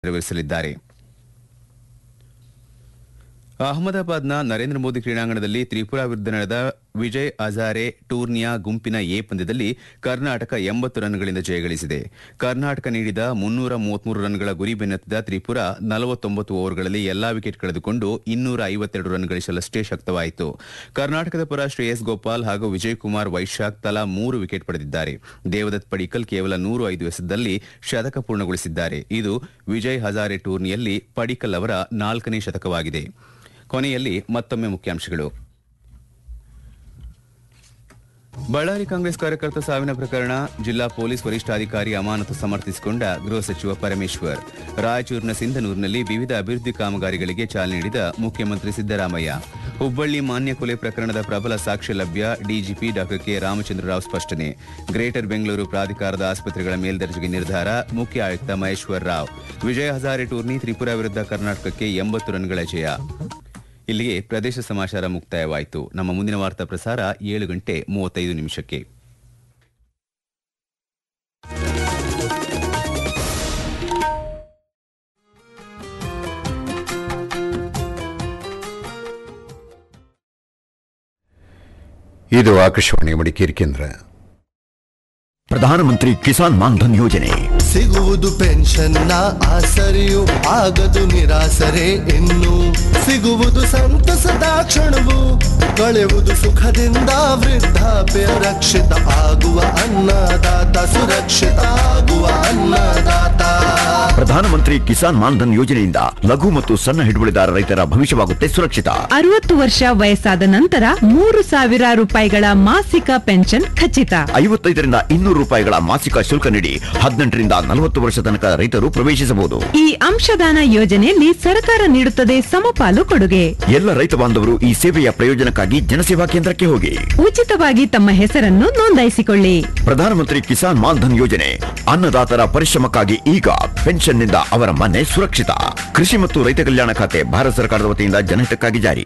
ನೆರವೇರಿಸಲಿದ್ದಾರೆ ಅಹಮದಾಬಾದ್ನ ನರೇಂದ್ರ ಮೋದಿ ಕ್ರೀಡಾಂಗಣದಲ್ಲಿ ತ್ರಿಪುರಾ ವಿರುದ್ಧ ನಡೆದ ವಿಜಯ್ ಹಜಾರೆ ಟೂರ್ನಿಯ ಗುಂಪಿನ ಎ ಪಂದ್ಯದಲ್ಲಿ ಕರ್ನಾಟಕ ಎಂಬತ್ತು ರನ್ಗಳಿಂದ ಜಯಗಳಿಸಿದೆ ಕರ್ನಾಟಕ ನೀಡಿದ ಮುನ್ನೂರ ಮೂವತ್ಮೂರು ರನ್ಗಳ ಗುರಿ ಬೆನ್ನತ್ತಿದ ತ್ರಿಪುರಾ ನಲವತ್ತೊಂಬತ್ತು ಓವರ್ಗಳಲ್ಲಿ ಎಲ್ಲಾ ವಿಕೆಟ್ ಕಳೆದುಕೊಂಡು ಇನ್ನೂರ ಐವತ್ತೆರಡು ರನ್ ಗಳಿಸಲಷ್ಟೇ ಶಕ್ತವಾಯಿತು ಕರ್ನಾಟಕದ ಪರ ಶ್ರೇಯಸ್ ಗೋಪಾಲ್ ಹಾಗೂ ವಿಜಯ್ ಕುಮಾರ್ ವೈಶಾಖ್ ತಲಾ ಮೂರು ವಿಕೆಟ್ ಪಡೆದಿದ್ದಾರೆ ದೇವದತ್ ಪಡಿಕಲ್ ಕೇವಲ ನೂರು ಐದು ಎಸೆತದಲ್ಲಿ ಶತಕ ಪೂರ್ಣಗೊಳಿಸಿದ್ದಾರೆ ಇದು ವಿಜಯ್ ಹಜಾರೆ ಟೂರ್ನಿಯಲ್ಲಿ ಪಡಿಕಲ್ ಅವರ ನಾಲ್ಕನೇ ಶತಕವಾಗಿದೆ ಕೊನೆಯಲ್ಲಿ ಮತ್ತೊಮ್ಮೆ ಮುಖ್ಯಾಂಶಗಳು ಬಳ್ಳಾರಿ ಕಾಂಗ್ರೆಸ್ ಕಾರ್ಯಕರ್ತ ಸಾವಿನ ಪ್ರಕರಣ ಜಿಲ್ಲಾ ಪೊಲೀಸ್ ವರಿಷ್ಠಾಧಿಕಾರಿ ಅಮಾನತು ಸಮರ್ಥಿಸಿಕೊಂಡ ಗೃಹ ಸಚಿವ ಪರಮೇಶ್ವರ್ ರಾಯಚೂರಿನ ಸಿಂಧನೂರಿನಲ್ಲಿ ವಿವಿಧ ಅಭಿವೃದ್ಧಿ ಕಾಮಗಾರಿಗಳಿಗೆ ಚಾಲನೆ ನೀಡಿದ ಮುಖ್ಯಮಂತ್ರಿ ಸಿದ್ದರಾಮಯ್ಯ ಹುಬ್ಬಳ್ಳಿ ಮಾನ್ಯ ಕೊಲೆ ಪ್ರಕರಣದ ಪ್ರಬಲ ಸಾಕ್ಷ್ಯ ಲಭ್ಯ ಡಿಜಿಪಿ ಡಾ ಕೆ ರಾಮಚಂದ್ರ ರಾವ್ ಸ್ಪಷ್ಟನೆ ಗ್ರೇಟರ್ ಬೆಂಗಳೂರು ಪ್ರಾಧಿಕಾರದ ಆಸ್ಪತ್ರೆಗಳ ಮೇಲ್ದರ್ಜೆಗೆ ನಿರ್ಧಾರ ಮುಖ್ಯ ಆಯುಕ್ತ ಮಹೇಶ್ವರ್ ರಾವ್ ವಿಜಯ ಹಜಾರೆ ಟೂರ್ನಿ ತ್ರಿಪುರಾ ವಿರುದ್ಧ ಕರ್ನಾಟಕಕ್ಕೆ ಎಂಬತ್ತು ರನ್ಗಳ ಜಯ ಇಲ್ಲಿಗೆ ಪ್ರದೇಶ ಸಮಾಚಾರ ಮುಕ್ತಾಯವಾಯಿತು ನಮ್ಮ ಮುಂದಿನ ವಾರ್ತಾ ಪ್ರಸಾರ ಏಳು ಗಂಟೆ ಮೂವತ್ತೈದು ನಿಮಿಷಕ್ಕೆ ಇದು ಆಕಾಶವಾಣಿ ಮಡಿಕೇರಿ ಕೇಂದ್ರ ಪ್ರಧಾನಮಂತ್ರಿ ಕಿಸಾನ್ ಮಾನ್ಧನ್ ಯೋಜನೆ ಸಿಗುವುದು ಪೆನ್ಷನ್ನ ಆಸರೆಯು ಆಗದು ನಿರಾಸರೆ ಇನ್ನು ಸಿಗುವುದು ಸಂತಸದ ಕ್ಷಣವು ಕಳೆಯುವುದು ಸುಖದಿಂದ ವೃದ್ಧಾಪ್ಯ ರಕ್ಷಿತ ಆಗುವ ಅನ್ನದಾತ ಸುರಕ್ಷಿತ ಆಗುವ ಅನ್ನದಾತ ಪ್ರಧಾನಮಂತ್ರಿ ಕಿಸಾನ್ ಮಾನ್ಧನ್ ಯೋಜನೆಯಿಂದ ಲಘು ಮತ್ತು ಸಣ್ಣ ಹಿಡುವಳಿದಾರ ರೈತರ ಭವಿಷ್ಯವಾಗುತ್ತೆ ಸುರಕ್ಷಿತ ಅರವತ್ತು ವರ್ಷ ವಯಸ್ಸಾದ ನಂತರ ಮೂರು ಸಾವಿರ ರೂಪಾಯಿಗಳ ಮಾಸಿಕ ಪೆನ್ಷನ್ ಖಚಿತ ಐವತ್ತೈದರಿಂದ ಇನ್ನೂರು ರೂಪಾಯಿಗಳ ಮಾಸಿಕ ಶುಲ್ಕ ನೀಡಿ ಹದಿನೆಂಟರಿಂದ ನಲವತ್ತು ವರ್ಷ ತನಕ ರೈತರು ಪ್ರವೇಶಿಸಬಹುದು ಈ ಅಂಶದಾನ ಯೋಜನೆಯಲ್ಲಿ ಸರ್ಕಾರ ನೀಡುತ್ತದೆ ಸಮಪಾಲು ಕೊಡುಗೆ ಎಲ್ಲ ರೈತ ಬಾಂಧವರು ಈ ಸೇವೆಯ ಪ್ರಯೋಜನಕ್ಕಾಗಿ ಜನಸೇವಾ ಕೇಂದ್ರಕ್ಕೆ ಹೋಗಿ ಉಚಿತವಾಗಿ ತಮ್ಮ ಹೆಸರನ್ನು ನೋಂದಾಯಿಸಿಕೊಳ್ಳಿ ಪ್ರಧಾನಮಂತ್ರಿ ಕಿಸಾನ್ ಮಾನ್ಧನ್ ಯೋಜನೆ ಅನ್ನದಾತರ ಪರಿಶ್ರಮಕ್ಕಾಗಿ ಈಗ ಪೆನ್ಷನ್ನಿಂದ ಅವರ ಮನೆ ಸುರಕ್ಷಿತ ಕೃಷಿ ಮತ್ತು ರೈತ ಕಲ್ಯಾಣ ಖಾತೆ ಭಾರತ ಸರ್ಕಾರದ ವತಿಯಿಂದ ಜನಹಿತಕ್ಕಾಗಿ ಜಾರಿ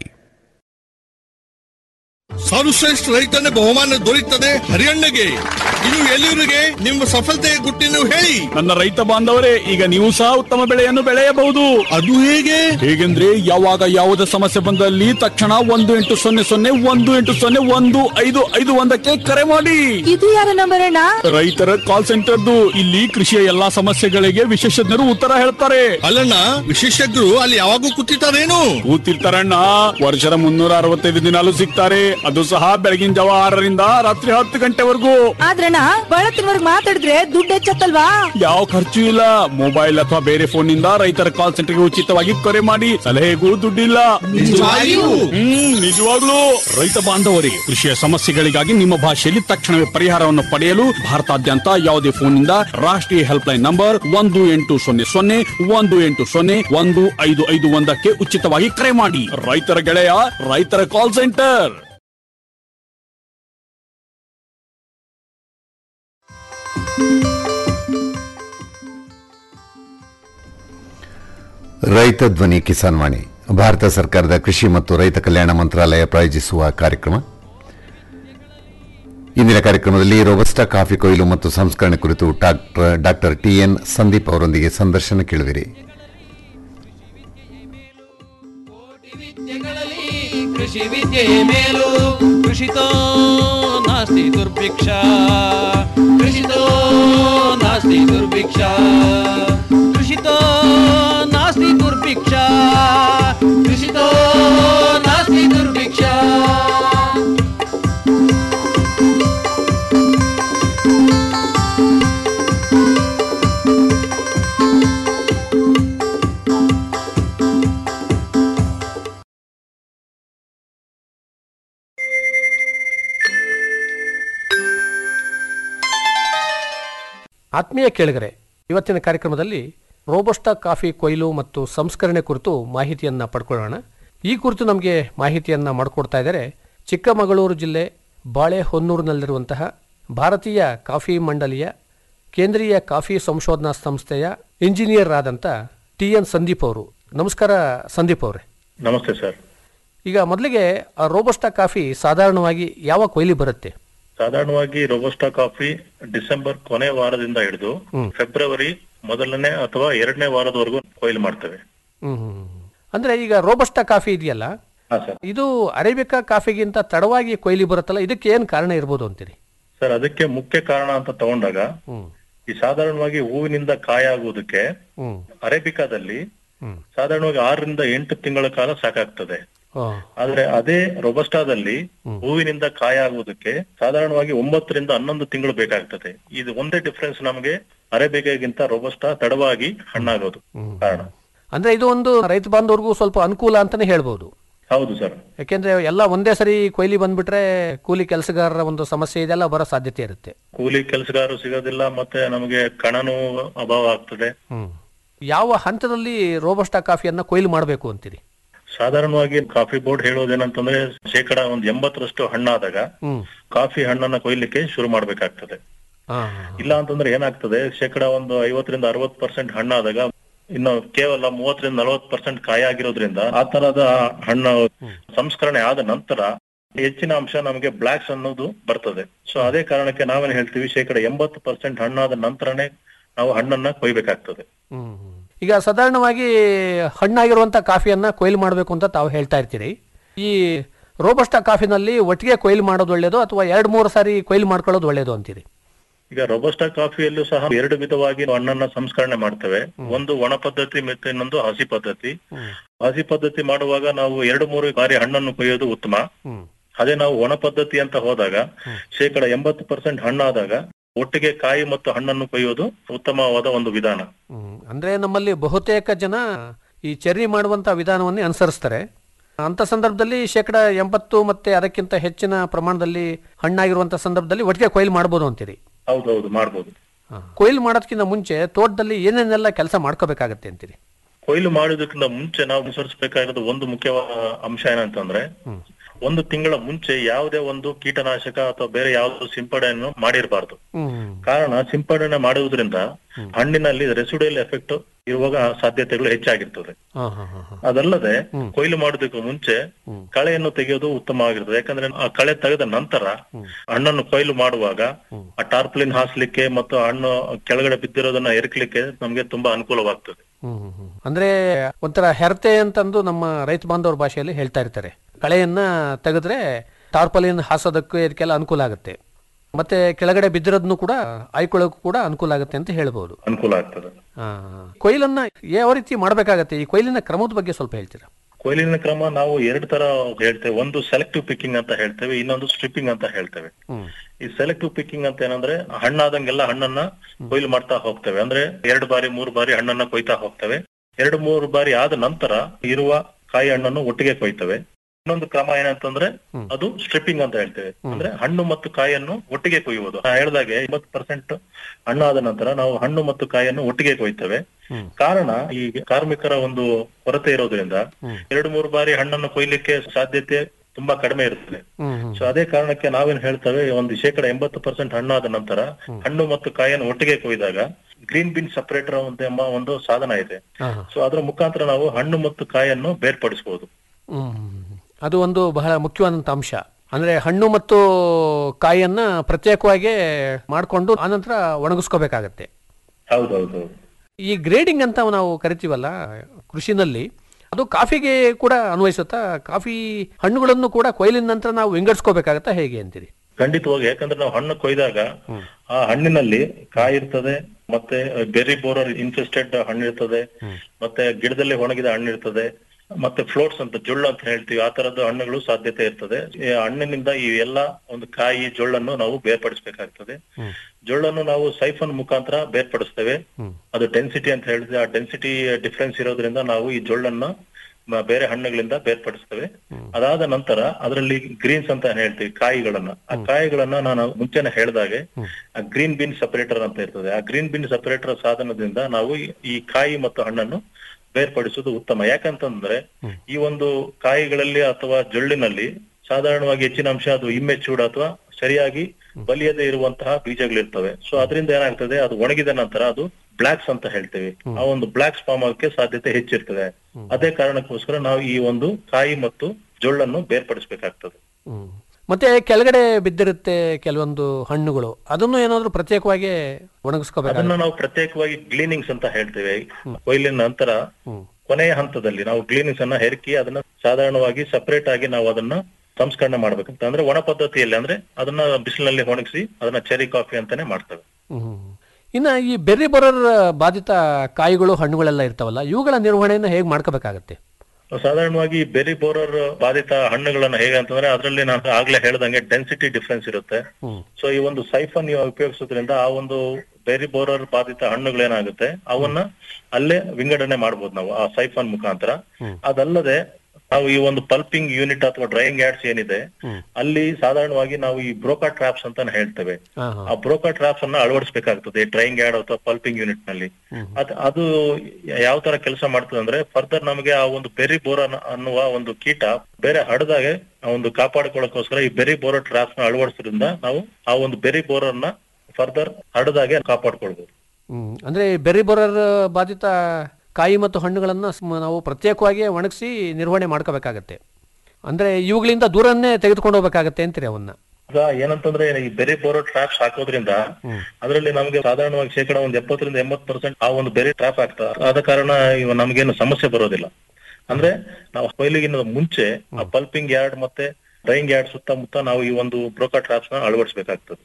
ಸರ್ವಶ್ರೇಷ್ಠ ರೈತನ ಬಹುಮಾನ ದೊರೆಯುತ್ತದೆ ಹರಿಯಣ್ಣಗೆ ಇದು ಎಲ್ಲಿವರಿಗೆ ನಿಮ್ಮ ಸಫಲತೆಯ ಗುಟ್ಟಿನ ಹೇಳಿ ನನ್ನ ರೈತ ಬಾಂಧವರೇ ಈಗ ನೀವು ಸಹ ಉತ್ತಮ ಬೆಳೆಯನ್ನು ಬೆಳೆಯಬಹುದು ಅದು ಹೇಗೆ ಹೇಗೆಂದ್ರೆ ಯಾವಾಗ ಯಾವುದೇ ಸಮಸ್ಯೆ ಬಂದಲ್ಲಿ ತಕ್ಷಣ ಒಂದು ಎಂಟು ಸೊನ್ನೆ ಸೊನ್ನೆ ಒಂದು ಎಂಟು ಸೊನ್ನೆ ಒಂದು ಐದು ಐದು ಒಂದಕ್ಕೆ ಕರೆ ಮಾಡಿ ಇದು ಯಾರ ನಂಬರ್ ಅಣ್ಣ ರೈತರ ಕಾಲ್ ಸೆಂಟರ್ದು ಇಲ್ಲಿ ಕೃಷಿಯ ಎಲ್ಲಾ ಸಮಸ್ಯೆಗಳಿಗೆ ವಿಶೇಷಜ್ಞರು ಉತ್ತರ ಹೇಳ್ತಾರೆ ಅಲ್ಲಣ್ಣ ವಿಶೇಷಜ್ಞರು ಅಲ್ಲಿ ಯಾವಾಗೂ ಕೂತಿರ್ತಾರೇನು ಕೂತಿರ್ತಾರಣ್ಣ ವರ್ಷದ ಮುನ್ನೂರ ಅರವತ್ತೈದು ದಿನಾಲು ಸಿಗ್ತಾರೆ ಅದು ಸಹ ಬೆಳಗಿನ ಜಾವ ಆರರಿಂದ ರಾತ್ರಿ ಹತ್ತು ಗಂಟೆವರೆಗೂ ಆದ್ರಣ್ಣ ಬಳತ್ತಿನವರ್ಗ್ ಮಾತಾಡಿದ್ರೆ ದುಡ್ಡು ಹೆಚ್ಚತ್ತಲ್ವಾ ಯಾವ ಖರ್ಚು ಇಲ್ಲ ಮೊಬೈಲ್ ಅಥವಾ ಬೇರೆ ಫೋನ್ ನಿಂದ ರೈತರ ಕಾಲ್ ಸೆಂಟರ್ಗೆ ಉಚಿತವಾಗಿ ಕರೆ ಮಾಡಿ ಸಲಹೆಗೂ ದುಡ್ಡಿಲ್ಲ ನಿಜವಾಗಿಯೂ? ಹ್ಮ್ ನಿಜವಾಗ್ಲೂ ರೈತ ಬಾಂಧವರೇ ಕೃಷಿಯ ಸಮಸ್ಯೆಗಳಿಗಾಗಿ ನಿಮ್ಮ ಭಾಷೆಯಲ್ಲಿ ತಕ್ಷಣವೇ ಪರಿಹಾರವನ್ನು ಪಡೆಯಲು ಭಾರತಾದ್ಯಂತ ಯಾವುದೇ ಫೋನ್ನಿಂದ ರಾಷ್ಟ್ರೀಯ ಹೆಲ್ಪ್ ಲೈನ್ ನಂಬರ್ ಒಂದು ಎಂಟು ಸೊನ್ನೆ ಸೊನ್ನೆ ಒಂದು ಎಂಟು ಸೊನ್ನೆ ಒಂದು ಐದು ಐದು ಒಂದಕ್ಕೆ ಉಚಿತವಾಗಿ ಕರೆ ಮಾಡಿ ರೈತರ ಗೆಳೆಯ ರೈತರ ಕಾಲ್ ಸೆಂಟರ್ ರೈತ ಧ್ವನಿ ಕಿಸಾನ್ ವಾಣಿ ಭಾರತ ಸರ್ಕಾರದ ಕೃಷಿ ಮತ್ತು ರೈತ ಕಲ್ಯಾಣ ಮಂತ್ರಾಲಯ ಪ್ರಾಯೋಜಿಸುವ ಕಾರ್ಯಕ್ರಮ ಇಂದಿನ ಕಾರ್ಯಕ್ರಮದಲ್ಲಿ ರೋಬಸ್ಟಾ ಕಾಫಿ ಕೊಯ್ಲು ಮತ್ತು ಸಂಸ್ಕರಣೆ ಕುರಿತು ಡಾಕ್ಟರ್ ಡಾಕ್ಟರ್ ಟಿಎನ್ ಸಂದೀಪ್ ಅವರೊಂದಿಗೆ ಸಂದರ್ಶನ ಕೇಳುವಿರಿ ವಿದ್ಯೆಗಳಲ್ಲಿ ಕೃಷಿ ವಿದ್ಯೆಯೇ ಮೇಲು ಕೃಷಿತೋ ನಾಸ್ತಿ ದುರ್ಭಿಕ್ಷ ಕೃಷಿತೋ ನಾಸ್ತಿ ದುರ್ಭಿಕ್ಷ ಕೃಷಿತೋ ನಾಸ್ತಿ ದುರ್ಭಿಕ್ಷ ಕೃಷಿತೋ ನಾಸ್ತಿ ದುರ್ಭಿಕ್ಷ ಆತ್ಮೀಯ ಕೇಳಿಗರೆ ಇವತ್ತಿನ ಕಾರ್ಯಕ್ರಮದಲ್ಲಿ ರೋಬಸ್ಟಾ ಕಾಫಿ ಕೊಯ್ಲು ಮತ್ತು ಸಂಸ್ಕರಣೆ ಕುರಿತು ಮಾಹಿತಿಯನ್ನ ಪಡ್ಕೊಳ್ಳೋಣ ಈ ಕುರಿತು ನಮಗೆ ಮಾಹಿತಿಯನ್ನ ಮಾಡಿಕೊಡ್ತಾ ಇದ್ದಾರೆ ಚಿಕ್ಕಮಗಳೂರು ಜಿಲ್ಲೆ ಬಾಳೆಹೊನ್ನೂರಿನಲ್ಲಿರುವಂತಹ ಭಾರತೀಯ ಕಾಫಿ ಮಂಡಳಿಯ ಕೇಂದ್ರೀಯ ಕಾಫಿ ಸಂಶೋಧನಾ ಸಂಸ್ಥೆಯ ಇಂಜಿನಿಯರ್ ಆದಂಥ ಟಿ ಎನ್ ಸಂದೀಪ್ ಅವರು ನಮಸ್ಕಾರ ಸಂದೀಪ್ ಅವರೇ ನಮಸ್ತೆ ಸರ್ ಈಗ ಮೊದಲಿಗೆ ಆ ರೋಬಸ್ಟಾ ಕಾಫಿ ಸಾಧಾರಣವಾಗಿ ಯಾವ ಕೊಯ್ಲಿ ಬರುತ್ತೆ ಸಾಧಾರಣವಾಗಿ ರೋಬೋಸ್ಟಾ ಕಾಫಿ ಡಿಸೆಂಬರ್ ಕೊನೆ ವಾರದಿಂದ ಹಿಡಿದು ಫೆಬ್ರವರಿ ಮೊದಲನೇ ಅಥವಾ ಎರಡನೇ ವಾರದವರೆಗೂ ಕೊಯ್ಲು ಮಾಡ್ತೇವೆ ಹ್ಮ್ ಹ್ಮ್, ಹ್ಮ್. ಅಂದ್ರೆ ಈಗ ರೋಬಸ್ಟ ಕಾಫಿ ಇದೆಯಲ್ಲ ಹಾ ಸರ್ ಇದು ಅರೇಬಿಕಾ ಕಾಫಿಗಿಂತ ತಡವಾಗಿ ಕೊಯ್ಲಿ ಬರುತ್ತಲ್ಲ ಇದಕ್ಕೆ ಏನ್ ಕಾರಣ ಇರ್ಬೋದು ಅಂತೀರಿ ಸರ್ ಅದಕ್ಕೆ ಮುಖ್ಯ ಕಾರಣ ಅಂತ ತಗೊಂಡಾಗ ಹ್ಮ್ ಈ ಸಾಧಾರಣವಾಗಿ ಹೂವಿನಿಂದ ಕಾಯಾಗುವುದಕ್ಕೆ ಹ್ಮ್ ಅರೇಬಿಕಾದಲ್ಲಿ ಹ್ಮ್ ಸಾಧಾರಣವಾಗಿ ಆರರಿಂದ ಎಂಟು ತಿಂಗಳ ಕಾಲ ಸಾಕಾಗ್ತದೆ ಆ, ಆದ್ರೆ ಅದೇ ರೊಬಸ್ಟಾದಲ್ಲಿ ಹೂವಿನಿಂದ ಕಾಯ ಆಗುವುದಕ್ಕೆ ಸಾಧಾರಣವಾಗಿ ಒಂಬತ್ತರಿಂದ ಹನ್ನೊಂದು ತಿಂಗಳು ಬೇಕಾಗ್ತದೆ ಇದು ಒಂದೇ ಡಿಫ್ರೆನ್ಸ್ ನಮಗೆ ಅರೇಬಿಕಾಗಿಂತ ರೊಬಸ್ಟಾ ತಡವಾಗಿ ಹಣ್ಣಾಗೋದು ಕಾರಣ ಅಂದ್ರೆ ಇದು ಒಂದು ರೈತ ಬಾಂಧವ್ರಿಗೂ ಸ್ವಲ್ಪ ಅನುಕೂಲ ಅಂತಾನೆ ಹೇಳ್ಬೋದು ಹೌದು ಸರ್ ಯಾಕೆಂದ್ರೆ ಎಲ್ಲ ಒಂದೇ ಸರಿ ಕೊಯ್ಲಿ ಬಂದ್ಬಿಟ್ರೆ ಕೂಲಿ ಕೆಲಸಗಾರರ ಒಂದು ಸಮಸ್ಯೆ ಇದೆಲ್ಲ ಬರೋ ಸಾಧ್ಯತೆ ಇರುತ್ತೆ ಕೂಲಿ ಕೆಲಸಗಾರರು ಸಿಗೋದಿಲ್ಲ ಮತ್ತೆ ನಮಗೆ ಕಣನೂ ಅಭಾವ ಆಗ್ತದೆ ಹ್ಮ್ ಯಾವ ಹಂತದಲ್ಲಿ ರೋಬಸ್ಟಾ ಕಾಫಿಯನ್ನ ಕೊಯ್ಲು ಮಾಡಬೇಕು ಅಂತೀರಿ ಸಾಧಾರಣವಾಗಿ ಕಾಫಿ ಬೋರ್ಡ್ ಹೇಳೋದೇನಂತಂದ್ರೆ ಶೇಕಡ ಒಂದ್ ಎಂಬತ್ತರಷ್ಟು ಹಣ್ಣಾದಾಗ ಹ್ಮ್ ಕಾಫಿ ಹಣ್ಣನ್ನ ಕೊಯ್ಲಿಕ್ಕೆ ಶುರು ಮಾಡ್ಬೇಕಾಗ್ತದೆ ಆ, ಇಲ್ಲ ಅಂತಂದ್ರೆ ಏನಾಗ್ತದೆ ಶೇಕಡ ಒಂದು ಐವತ್ತರಿಂದ ಅರವತ್ ಪರ್ಸೆಂಟ್ ಹಣ್ಣಾದಾಗ ಇನ್ನು ಕೇವಲ ಮೂವತ್ತರಿಂದ ನಲವತ್ ಪರ್ಸೆಂಟ್ ಕಾಯ ಆಗಿರೋದ್ರಿಂದ ಆ ತರದ ಹಣ್ಣು ಸಂಸ್ಕರಣೆ ಆದ ನಂತರ ಹೆಚ್ಚಿನ ಅಂಶ ನಮಗೆ ಬ್ಲಾಕ್ಸ್ ಅನ್ನೋದು ಬರ್ತದೆ ಸೊ ಅದೇ ಕಾರಣಕ್ಕೆ ನಾವೇನ್ ಹೇಳ್ತೀವಿ ಶೇಕಡ ಎಂಬತ್ತು ಪರ್ಸೆಂಟ್ ಹಣ್ಣಾದ ನಂತರನೇ ನಾವು ಹಣ್ಣನ್ನ ಕೊಯ್ಬೇಕಾಗ್ತದೆ ಹ್ಮ್ ಹ್ಮ್. ಈಗ ಸಾಧಾರಣವಾಗಿ ಹಣ್ಣಾಗಿರುವಂತ ಕಾಫಿಯನ್ನ ಕೊಯ್ಲು ಮಾಡಬೇಕು ಅಂತ ತಾವು ಹೇಳ್ತಾ ಇರ್ತೀರಿ ಈ ರೋಬಸ್ಟಾ ಕಾಫಿನಲ್ಲಿ ಒಟ್ಟಿಗೆ ಕೊಯ್ಲು ಮಾಡೋದು ಒಳ್ಳೇದು ಅಥವಾ ಎರಡ್ ಮೂರು ಸಾರಿ ಕೊಯ್ಲು ಮಾಡ್ಕೊಳ್ಳೋದು ಒಳ್ಳೇದು ಅಂತೀರಿ ಈಗ ರೊಬಸ್ಟಾ ಕಾಫಿಯಲ್ಲೂ ಸಹ ಎರಡು ವಿಧವಾಗಿ ಹಣ್ಣನ್ನ ಸಂಸ್ಕರಣೆ ಮಾಡ್ತೇವೆ ಒಂದು ಒಣ ಪದ್ಧತಿ ಮತ್ತು ಇನ್ನೊಂದು ಹಸಿ ಪದ್ಧತಿ ಹಸಿ ಪದ್ಧತಿ ಮಾಡುವಾಗ ನಾವು ಎರಡು ಮೂರು ಬಾರಿ ಹಣ್ಣನ್ನು ಕೊಯ್ಯೋದು ಉತ್ತಮ ಹ್ಮ್ ಅದೇ ನಾವು ಒಣ ಪದ್ಧತಿ ಅಂತ ಹೋದಾಗ ಶೇಕಡ ಎಂಬತ್ತು ಪರ್ಸೆಂಟ್ ಹಣ್ಣಾದಾಗ ಒಟ್ಟಿಗೆ ಕಾಯಿ ಮತ್ತು ಹಣ್ಣನ್ನು ಕೊಯ್ಯೋದು ಉತ್ತಮವಾದ ಒಂದು ವಿಧಾನ ಹ್ಮ್. ಅಂದ್ರೆ ನಮ್ಮಲ್ಲಿ ಬಹುತೇಕ ಜನ ಈ ಚೆರ್ರಿ ಮಾಡುವಂತ ವಿಧಾನವನ್ನೇ ಅನುಸರಿಸ್ತಾರೆ ಅಂತ ಸಂದರ್ಭದಲ್ಲಿ ಶೇಕಡ ಎಂಬತ್ತು ಮತ್ತೆ ಅದಕ್ಕಿಂತ ಹೆಚ್ಚಿನ ಪ್ರಮಾಣದಲ್ಲಿ ಹಣ್ಣಾಗಿರುವಂತ ಸಂದರ್ಭದಲ್ಲಿ ಒಟ್ಟಿಗೆ ಕೊಯ್ಲು ಮಾಡ್ಬೋದು ಅಂತೀರಿ ಹೌದೌದು ಮಾಡ್ಬೋದು ಕೊಯ್ಲು ಮಾಡೋದಕ್ಕಿಂತ ಮುಂಚೆ ತೋಟದಲ್ಲಿ ಏನೇನೆಲ್ಲ ಕೆಲಸ ಮಾಡ್ಕೋಬೇಕಾಗತ್ತೆ ಅಂತೀರಿ ಕೊಯ್ಲು ಮಾಡೋದಕ್ಕಿಂತ ಮುಂಚೆ ನಾವು ಅನುಸರಿಸಬೇಕಾಗಿರೋದು ಒಂದು ಮುಖ್ಯವಾದ ಅಂಶ ಏನಂತಂದ್ರೆ ಒಂದು ತಿಂಗಳ ಮುಂಚೆ ಯಾವುದೇ ಒಂದು ಕೀಟನಾಶಕ ಅಥವಾ ಬೇರೆ ಯಾವುದೋ ಸಿಂಪಡಣೆಯನ್ನು ಮಾಡಿರಬಾರ್ದು ಹ್ಮ್ ಕಾರಣ ಸಿಂಪಡಣೆ ಮಾಡುವುದರಿಂದ ಹಣ್ಣಿನಲ್ಲಿ ರೆಸಿಡಿಯಲ್ ಎಫೆಕ್ಟ್ ಇರುವಾಗ ಸಾಧ್ಯತೆಗಳು ಹೆಚ್ಚಾಗಿರ್ತದೆ ಹಾ ಹಾ ಹಾ ಹಾ. ಅದಲ್ಲದೆ ಕೊಯ್ಲು ಮಾಡೋದಕ್ಕೂ ಮುಂಚೆ ಕಳೆಯನ್ನು ತೆಗೆಯೋದು ಉತ್ತಮವಾಗಿರ್ತದೆ ಯಾಕಂದ್ರೆ ಆ ಕಳೆ ತೆಗೆದ ನಂತರ ಹಣ್ಣನ್ನು ಕೊಯ್ಲು ಮಾಡುವಾಗ ಆ ಟಾರ್ಪಲಿನ್ ಹಾಸ್ಲಿಕ್ಕೆ ಮತ್ತು ಹಣ್ಣು ಕೆಳಗಡೆ ಬಿದ್ದಿರೋದನ್ನ ಎರಕ್ಲಿಕ್ಕೆ ನಮ್ಗೆ ತುಂಬಾ ಅನುಕೂಲವಾಗ್ತದೆ ಹ್ಮ್ ಹ್ಮ್ ಹ್ಮ್. ಅಂದ್ರೆ ಒಂಥರ ಹೆರತೆ ಅಂತಂದು ನಮ್ಮ ರೈತ ಬಾಂಧವರ ಭಾಷೆಯಲ್ಲಿ ಹೇಳ್ತಾ ಇರ್ತಾರೆ ಕಳೆಯನ್ನ ತೆಗೆದ್ರೆ ಟಾರ್ಪಲಿನ್ ಹಾಸೋದಕ್ಕೂ ಇದಕ್ಕೆಲ್ಲ ಅನುಕೂಲ ಆಗುತ್ತೆ ಮತ್ತೆ ಕೆಳಗಡೆ ಬಿದ್ದಿರೋದನ್ನು ಕೂಡ ಆಯ್ಕೊಳ್ಳೋಕ್ಕೂ ಕೂಡ ಅನುಕೂಲ ಆಗುತ್ತೆ ಅಂತ ಹೇಳ್ಬೋದು ಅನುಕೂಲ ಆಗ್ತದೆ ಆ, ಕೊಯ್ಲನ್ನ ಯಾವ ರೀತಿ ಮಾಡ್ಬೇಕಾಗತ್ತೆ ಈ ಕೊಯ್ಲಿನ ಕ್ರಮದ ಬಗ್ಗೆ ಸ್ವಲ್ಪ ಹೇಳ್ತೀರಾ ಕೊಯ್ಲಿನ ಕ್ರಮ ನಾವು ಎರಡು ತರ ಹೇಳ್ತೇವೆ ಒಂದು ಸೆಲೆಕ್ಟಿವ್ ಪಿಕ್ಕಿಂಗ್ ಅಂತ ಹೇಳ್ತೇವೆ ಇನ್ನೊಂದು ಸ್ಟ್ರಿಪ್ಪಿಂಗ್ ಅಂತ ಹೇಳ್ತೇವೆ ಹ್ಮ್ ಈ ಸೆಲೆಕ್ಟಿವ್ ಪಿಕ್ಕಿಂಗ್ ಅಂತ ಏನಂದ್ರೆ ಹಣ್ಣಾದಂಗೆಲ್ಲ ಹಣ್ಣನ್ನ ಕೊಯ್ಲು ಮಾಡ್ತಾ ಹೋಗ್ತೇವೆ ಅಂದ್ರೆ ಎರಡು ಬಾರಿ ಮೂರು ಬಾರಿ ಹಣ್ಣನ್ನ ಕೊಯ್ತಾ ಹೋಗ್ತೇವೆ ಎರಡು ಮೂರು ಬಾರಿ ಆದ ನಂತರ ಇರುವ ಕಾಯಿ ಹಣ್ಣನ್ನು ಒಟ್ಟಿಗೆ ಕೊಯ್ತೇವೆ ಇನ್ನೊಂದು ಕ್ರಮ ಏನಂತಂದ್ರೆ ಅದು ಸ್ಟ್ರಿಪ್ಪಿಂಗ್ ಅಂತ ಹೇಳ್ತೇವೆ ಅಂದ್ರೆ ಹಣ್ಣು ಮತ್ತು ಕಾಯನ್ನು ಒಟ್ಟಿಗೆ ಕೊಯ್ಯುವುದು ನಾ ಹೇಳ್ದಾಗೆ ಇಪ್ಪತ್ತು ಪರ್ಸೆಂಟ್ ಹಣ್ಣಾದ ನಂತರ ನಾವು ಹಣ್ಣು ಮತ್ತು ಕಾಯನ್ನು ಒಟ್ಟಿಗೆ ಕೊಯ್ತೇವೆ ಕಾರಣ ಈ ಕಾರ್ಮಿಕರ ಒಂದು ಕೊರತೆ ಇರೋದ್ರಿಂದ ಎರಡು ಮೂರು ಬಾರಿ ಹಣ್ಣನ್ನು ಕೊಯ್ಲಿಕ್ಕೆ ಸಾಧ್ಯತೆ ತುಂಬಾ ಕಡಿಮೆ ಇರ್ತದೆ ಸೊ ಅದೇ ಕಾರಣಕ್ಕೆ ನಾವೇನ್ ಹೇಳ್ತೇವೆ ಒಂದು ಶೇಕಡ ಎಂಬತ್ತು ಪರ್ಸೆಂಟ್ ಹಣ್ಣಾದ ನಂತರ ಹಣ್ಣು ಮತ್ತು ಕಾಯನ್ನು ಒಟ್ಟಿಗೆ ಕೊಯ್ದಾಗ ಗ್ರೀನ್ ಬಿನ್ ಸಪರೇಟರ್ ಅಂತ ಎಂಬ ಒಂದು ಸಾಧನ ಇದೆ ಹಾ. ಸೊ ಅದರ ಮುಖಾಂತರ ನಾವು ಹಣ್ಣು ಮತ್ತು ಕಾಯನ್ನು ಬೇರ್ಪಡಿಸಬಹುದು ಹ್ಮ್ ಅದು ಒಂದು ಬಹಳ ಮುಖ್ಯವಾದಂತ ಅಂಶ ಅಂದ್ರೆ ಹಣ್ಣು ಮತ್ತು ಕಾಯಿಯನ್ನ ಪ್ರತ್ಯೇಕವಾಗಿ ಮಾಡಿಕೊಂಡು ಆನಂತರ ಒಣಗಿಸ್ಕೋಬೇಕಾಗತ್ತೆ ಹೌದೌದು ಈ ಗ್ರೇಡಿಂಗ್ ಅಂತ ನಾವು ಕರಿತೀವಲ್ಲ ಕೃಷಿನಲ್ಲಿ ಅದು ಕಾಫಿಗೆ ಕೂಡ ಅನ್ವಯಿಸುತ್ತಾ ಕಾಫಿ ಹಣ್ಣುಗಳನ್ನು ಕೂಡ ಕೊಯ್ಲಿನ ನಂತರ ನಾವು ವಿಂಗಡಿಸ್ಕೋಬೇಕಾಗತ್ತಾ ಹೇಗೆ ಅಂತೀರಿ ಖಂಡಿತವಾಗಿ ಯಾಕಂದ್ರೆ ನಾವು ಹಣ್ಣು ಕೊಯ್ದಾಗ ಆ ಹಣ್ಣಿನಲ್ಲಿ ಕಾಯಿ ಇರ್ತದೆ ಮತ್ತೆ ಬೆರ್ರಿ ಬೋರರ್ ಇನ್ಫೆಸ್ಟೆಡ್ ಹಣ್ಣು ಇರ್ತದೆ ಮತ್ತೆ ಗಿಡದಲ್ಲಿ ಒಣಗಿದ ಹಣ್ಣು ಇರ್ತದೆ ಮತ್ತೆ ಫ್ಲೋಟ್ಸ್ ಅಂತ ಜೊಳ್ಳು ಅಂತ ಹೇಳ್ತೀವಿ ಆ ತರದ ಹಣ್ಣುಗಳು ಸಾಧ್ಯತೆ ಇರ್ತದೆ ಈ ಹಣ್ಣಿನಿಂದ ಈ ಎಲ್ಲಾ ಒಂದು ಕಾಯಿ ಜೊಳ್ಳನ್ನು ನಾವು ಬೇರ್ಪಡಿಸಬೇಕಾಗ್ತದೆ ಜೊಳ್ಳನ್ನು ನಾವು ಸೈಫನ್ ಮುಖಾಂತರ ಬೇರ್ಪಡಿಸ್ತೇವೆ ಅದು ಡೆನ್ಸಿಟಿ ಅಂತ ಹೇಳಿದ್ರೆ ಆ ಡೆನ್ಸಿಟಿ ಡಿಫ್ರೆನ್ಸ್ ಇರೋದ್ರಿಂದ ನಾವು ಈ ಜೊಳ್ಳನ್ನ ಮ- ಬೇರೆ ಹಣ್ಣುಗಳಿಂದ ಬೇರ್ಪಡಿಸ್ತೇವೆ ಅದಾದ ನಂತರ ಅದರಲ್ಲಿ ಗ್ರೀನ್ಸ್ ಅಂತ ಏನ್ ಹೇಳ್ತೀವಿ ಕಾಯಿಗಳನ್ನ ಆ ಕಾಯಿಗಳನ್ನ ನಾನು ಮುಂಚೆನೆ ಹೇಳ್ದಾಗೆ ಆ ಗ್ರೀನ್ ಬಿನ್ ಸಪರೇಟರ್ ಅಂತ ಇರ್ತದೆ ಆ ಗ್ರೀನ್ ಬಿನ್ ಸಪರೇಟರ್ ಸಾಧನದಿಂದ ನಾವು ಈ- ಈ ಕಾಯಿ ಮತ್ತು ಹಣ್ಣನ್ನು ಬೇರ್ಪಡಿಸುವುದು ಉತ್ತಮ ಯಾಕಂತಂದ್ರೆ ಈ ಒಂದು ಕಾಯಿಗಳಲ್ಲಿ ಅಥವಾ ಜೊಳ್ಳಿನಲ್ಲಿ ಸಾಧಾರಣವಾಗಿ ಹೆಚ್ಚಿನ ಅಂಶ ಅದು ಇಮ್ಮೆಚೂರ್ಡ್ ಅಥವಾ ಸರಿಯಾಗಿ ಬಲಿಯದೆ ಇರುವಂತಹ ಬೀಜಗಳಿರ್ತವೆ ಸೊ ಅದರಿಂದ ಏನಾಗ್ತದೆ ಅದು ಒಣಗಿದ ನಂತರ ಅದು ಬ್ಲಾಕ್ಸ್ ಅಂತ ಹೇಳ್ತೇವೆ ಆ ಒಂದು ಬ್ಲಾಕ್ಸ್ ಫಾರ್ಮ್ ಆಗಕ್ಕೆ ಸಾಧ್ಯತೆ ಹೆಚ್ಚಿರ್ತದೆ ಅದೇ ಕಾರಣಕ್ಕೋಸ್ಕರ ನಾವು ಈ ಒಂದು ಕಾಯಿ ಮತ್ತು ಜೊಳ್ಳನ್ನು ಬೇರ್ಪಡಿಸಬೇಕಾಗ್ತದೆ ಹ್ಮ್. ಮತ್ತೆ ಕೆಳಗಡೆ ಬಿದ್ದಿರುತ್ತೆ ಕೆಲವೊಂದು ಹಣ್ಣುಗಳು ಅದನ್ನು ಏನಾದ್ರೂ ಪ್ರತ್ಯೇಕವಾಗಿ ಒಣಗಿಸ್ಕೋಬೇಕು ಅದನ್ನ ನಾವು ಪ್ರತ್ಯೇಕವಾಗಿ ಗ್ಲೀನಿಂಗ್ಸ್ ಅಂತ ಹೇಳ್ತೇವೆ ಕೊಯ್ಲಿನ ನಂತರ ಕೊನೆಯ ಹಂತದಲ್ಲಿ ನಾವು ಗ್ಲೀನಿಂಗ್ಸ್ ಅನ್ನ ಹೆರಕಿ ಅದನ್ನ ಸಾಧಾರಣವಾಗಿ ಸಪರೇಟ್ ಆಗಿ ನಾವು ಅದನ್ನ ಸಂಸ್ಕರಣೆ ಮಾಡ್ಬೇಕಂತ ಅಂದ್ರೆ ಒಣ ಪದ್ಧತಿಯಲ್ಲಿ ಅಂದ್ರೆ ಅದನ್ನ ಬಿಸಿಲಿನಲ್ಲಿ ಒಣಗಿಸಿ ಅದನ್ನ ಚೆರಿ ಕಾಫಿ ಅಂತಾನೆ ಮಾಡ್ತೇವೆ ಇನ್ನು ಈ ಬೆರ್ರಿ ಬರೋರ್ ಬಾಧಿತ ಕಾಯಿಗಳು ಹಣ್ಣುಗಳೆಲ್ಲ ಇರ್ತಾವಲ್ಲ ಇವುಗಳ ನಿರ್ವಹಣೆಯನ್ನು ಹೇಗೆ ಮಾಡ್ಕೋಬೇಕಾಗತ್ತೆ ಸಾಧಾರಣವಾಗಿ ಬೆರಿ ಬೋರರ್ ಬಾಧಿತ ಹಣ್ಣುಗಳನ್ನ ಹೇಗೆ ಅಂತಂದ್ರೆ ಅದರಲ್ಲಿ ನಾನು ಆಗ್ಲೇ ಹೇಳ್ದಂಗೆ ಡೆನ್ಸಿಟಿ ಡಿಫ್ರೆನ್ಸ್ ಇರುತ್ತೆ ಸೊ ಈ ಒಂದು ಸೈಫನ್ ನೀವು ಉಪಯೋಗಿಸೋದ್ರಿಂದ ಆ ಒಂದು ಬೆರಿ ಬೋರರ್ ಬಾಧಿತ ಹಣ್ಣುಗಳೇನಾಗುತ್ತೆ ಅವನ್ನ ಅಲ್ಲೇ ವಿಂಗಡಣೆ ಮಾಡ್ಬೋದು ನಾವು ಆ ಸೈಫನ್ ಮುಖಾಂತರ ಅದಲ್ಲದೆ ನಾವು ಈ ಒಂದು ಪಲ್ಪಿಂಗ್ ಯೂನಿಟ್ ಅಥವಾ ಡ್ರೈಯಿಂಗ್ ಯಾರ್ಡ್ಸ್ ಏನಿದೆ ಅಲ್ಲಿ ಸಾಧಾರಣವಾಗಿ ನಾವು ಈ ಬ್ರೋಕಾ ಟ್ರಾಪ್ಸ್ ಅಂತ ಹೇಳ್ತೇವೆ ಆ ಬ್ರೋಕಾ ಟ್ರಾಪ್ಸ್ ಅನ್ನ ಅಳವಡಿಸಬೇಕಾಗ್ತದೆ ಡ್ರೈಯಿಂಗ್ ಯಾರ್ಡ್ ಅಥವಾ ಪಲ್ಪಿಂಗ್ ಯೂನಿಟ್ ನಲ್ಲಿ ಅದ್ ಅದು ಯಾವ ತರ ಕೆಲಸ ಮಾಡ್ತದೆ ಅಂದ್ರೆ ಫರ್ದರ್ ನಮಗೆ ಆ ಒಂದು ಬೆರಿ ಬೋರ ಅನ್ನುವ ಒಂದು ಕೀಟ ಬೇರೆ ಹಡದಾಗೆ ಆ ಒಂದು ಕಾಪಾಡಿಕೊಳ್ಳೋಕೋಸ್ಕರ ಈ ಬೆರಿ ಬೋರ ಟ್ರಾಪ್ಸ್ ನ ಅಳವಡಿಸೋದ್ರಿಂದ ನಾವು ಆ ಒಂದು ಬೆರಿ ಬೋರನ್ನ ಫರ್ದರ್ ಹಡದಾಗೆ ಕಾಪಾಡ್ಕೊಳ್ಬಹುದು ಹ್ಮ್. ಅಂದ್ರೆ ಈ ಬೆರ್ರಿ ಬರೋರ್ ಬಾಧಿತ ಕಾಯಿ ಮತ್ತು ಹಣ್ಣುಗಳನ್ನು ಸ್ಮ- ನಾವು ಪ್ರತ್ಯೇಕವಾಗಿ ಒಣಗಿಸಿ ನಿರ್ವಹಣೆ ಮಾಡ್ಕೋಬೇಕಾಗತ್ತೆ ಅಂದ್ರೆ ಇವುಗಳಿಂದ ದೂರನ್ನೇ ತೆಗೆದುಕೊಂಡು ಹೋಗ್ಬೇಕಾಗತ್ತೆ ಅಂತೀರಿ ಅವನ್ನ ಈಗ ಏನಂತಂದ್ರೆ ಈ ಬೆರಿ ಬೋರೋ ಟ್ರಾಪ್ಸ್ ಹಾಕೋದ್ರಿಂದ ಅದರಲ್ಲಿ ನಮಗೆ ಸಾಧಾರಣವಾಗಿ ಶೇಕಡ ಒಂದ್ ಎಪ್ಪತ್ತರಿಂದ ಎಂಬತ್ ಪರ್ಸೆಂಟ್ ಆ ಒಂದು ಬೆರಿ ಟ್ರಾಪ್ ಆಗ್ತದೆ ಆದ ಕಾರಣ ಇವ ನಮಗೇನು ಸಮಸ್ಯೆ ಬರೋದಿಲ್ಲ ಅಂದ್ರೆ ನಾವು ಕೊಯ್ಲಿಗಿನ ಮುಂಚೆ ಆ ಪಲ್ಪಿಂಗ್ ಯಾರ್ಡ್ ಮತ್ತೆ ಡ್ರೈಯಿಂಗ್ ಯಾರ್ಡ್ ಸುತ್ತಮುತ್ತ ನಾವು ಈ ಒಂದು ಬ್ರೋಕಾ ಟ್ರಾಪ್ಸ್ ನ ಅಳವಡಿಸಬೇಕಾಗ್ತದೆ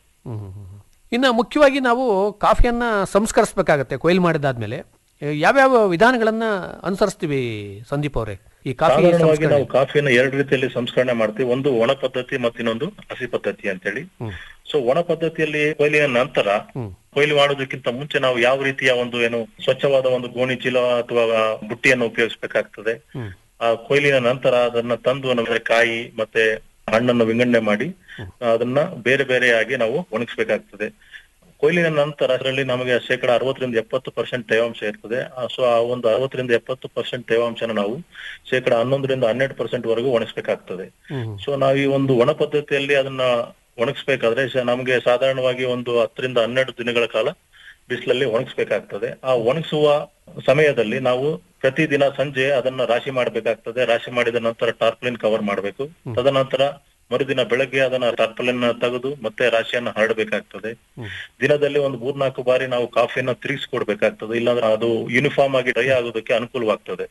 ಇನ್ನು ಮುಖ್ಯವಾಗಿ ನಾವು ಕಾಫಿಯನ್ನ ಸಂಸ್ಕರಿಸಬೇಕಾಗತ್ತೆ ಕೊಯ್ಲು ಮಾಡಿದಾದ್ಮೇಲೆ ಏ, ಯಾವ್ಯಾವ ವಿಧಾನಗಳನ್ನ ಅನುಸರಿಸ್ತೀವಿ ಸಂದೀಪ್ ಅವರೇ ಈ ಕಾಫಿ ಸಾಧಾರಣವಾಗಿ ಸಂಸ್ಕರಣೆ ನಾವು ಕಾಫಿಯನ್ನು ಎರಡು ರೀತಿಯಲ್ಲಿ ಸಂಸ್ಕರಣೆ ಮಾಡ್ತೀವಿ ಒಂದು ಒಣ ಪದ್ಧತಿ ಮತ್ತು ಇನ್ನೊಂದು ಹಸಿ ಪದ್ಧತಿ ಅಂತೇಳಿ ಸೊ ಒಣ ಪದ್ಧತಿಯಲ್ಲಿ ಕೊಯ್ಲಿನ ನಂತರ ಕೊಯ್ಲು ಮಾಡೋದಕ್ಕಿಂತ ಮುಂಚೆ ನಾವು ಯಾವ ರೀತಿಯ ಒಂದು ಏನು ಸ್ವಚ್ಛವಾದ ಒಂದು ಗೋಣಿ ಚೀಲ ಅಥವಾ ಬುಟ್ಟಿಯನ್ನು ಉಪಯೋಗಿಸಬೇಕಾಗ್ತದೆ ಆ ಕೊಯ್ಲಿನ ನಂತರ ಅದನ್ನ ತಂದು ನಮಗೆ ಕಾಯಿ ಮತ್ತೆ ಹಣ್ಣನ್ನು ವಿಂಗಡಣೆ ಮಾಡಿ ಅದನ್ನ ಬೇರೆ ಬೇರೆಯಾಗಿ ನಾವು ಒಣಗಿಸ್ಬೇಕಾಗ್ತದೆ ಕೊಯ್ಲಿನ ನಂತರ ಅದರಲ್ಲಿ ನಮಗೆ ಶೇಕಡ ಅರವತ್ತರಿಂದ ಎಪ್ಪತ್ತು ಪರ್ಸೆಂಟ್ ತೇವಾಂಶ ಇರ್ತದೆ ಸೊ ಆ ಒಂದು ಅರವತ್ತರಿಂದ ಎಪ್ಪತ್ತು ಪರ್ಸೆಂಟ್ ತೇವಾಂಶನ ನಾವು ಶೇಕಡ ಹನ್ನೊಂದರಿಂದ ಹನ್ನೆರಡು ಪರ್ಸೆಂಟ್ ವರೆಗೂ ಒಣಗಿಸ್ಬೇಕಾಗ್ತದೆ ಸೊ ನಾವು ಈ ಒಂದು ಒಣ ಪದ್ಧತಿಯಲ್ಲಿ ಅದನ್ನ ಒಣಗಿಸ್ಬೇಕಾದ್ರೆ ಸ- ನಮಗೆ ಸಾಧಾರಣವಾಗಿ ಒಂದು ಹತ್ತರಿಂದ ಹನ್ನೆರಡು ದಿನಗಳ ಕಾಲ ಬಿಸಿಲಲ್ಲಿ ಒಣಗಿಸ್ಬೇಕಾಗ್ತದೆ ಆ ಒಣಗಿಸುವ ಸಮಯದಲ್ಲಿ ನಾವು ಪ್ರತಿದಿನ ಸಂಜೆ ಅದನ್ನ ರಾಶಿ ಮಾಡಬೇಕಾಗ್ತದೆ ರಾಶಿ ಮಾಡಿದ ನಂತರ ಟಾರ್ಪಲಿನ್ ಕವರ್ ಮಾಡಬೇಕು ತದನಂತರ ಮರುದಿನ ಬೆಳಗ್ಗೆ ಅದನ್ನ ಟಾರ್ಪಲಿನ್ ತೆಗೆದು ಮತ್ತೆ ರಾಶಿಯನ್ನ ಹರಡಬೇಕಾಗ್ತದೆ ದಿನದಲ್ಲಿ ಒಂದು ಮೂರ್ನಾಲ್ಕು ಬಾರಿ ನಾವು ಕಾಫಿಯನ್ನ ತಿರುಗಿಸ್ಕೊಡ್ಬೇಕಾಗ್ತದೆ ಇಲ್ಲಾಂದ್ರೆ ಅದು ಯೂನಿಫಾರ್ಮ್ ಆಗಿ ಡ್ರೈ ಆಗೋದಕ್ಕೆ ಅನುಕೂಲವಾಗ್ತದೆ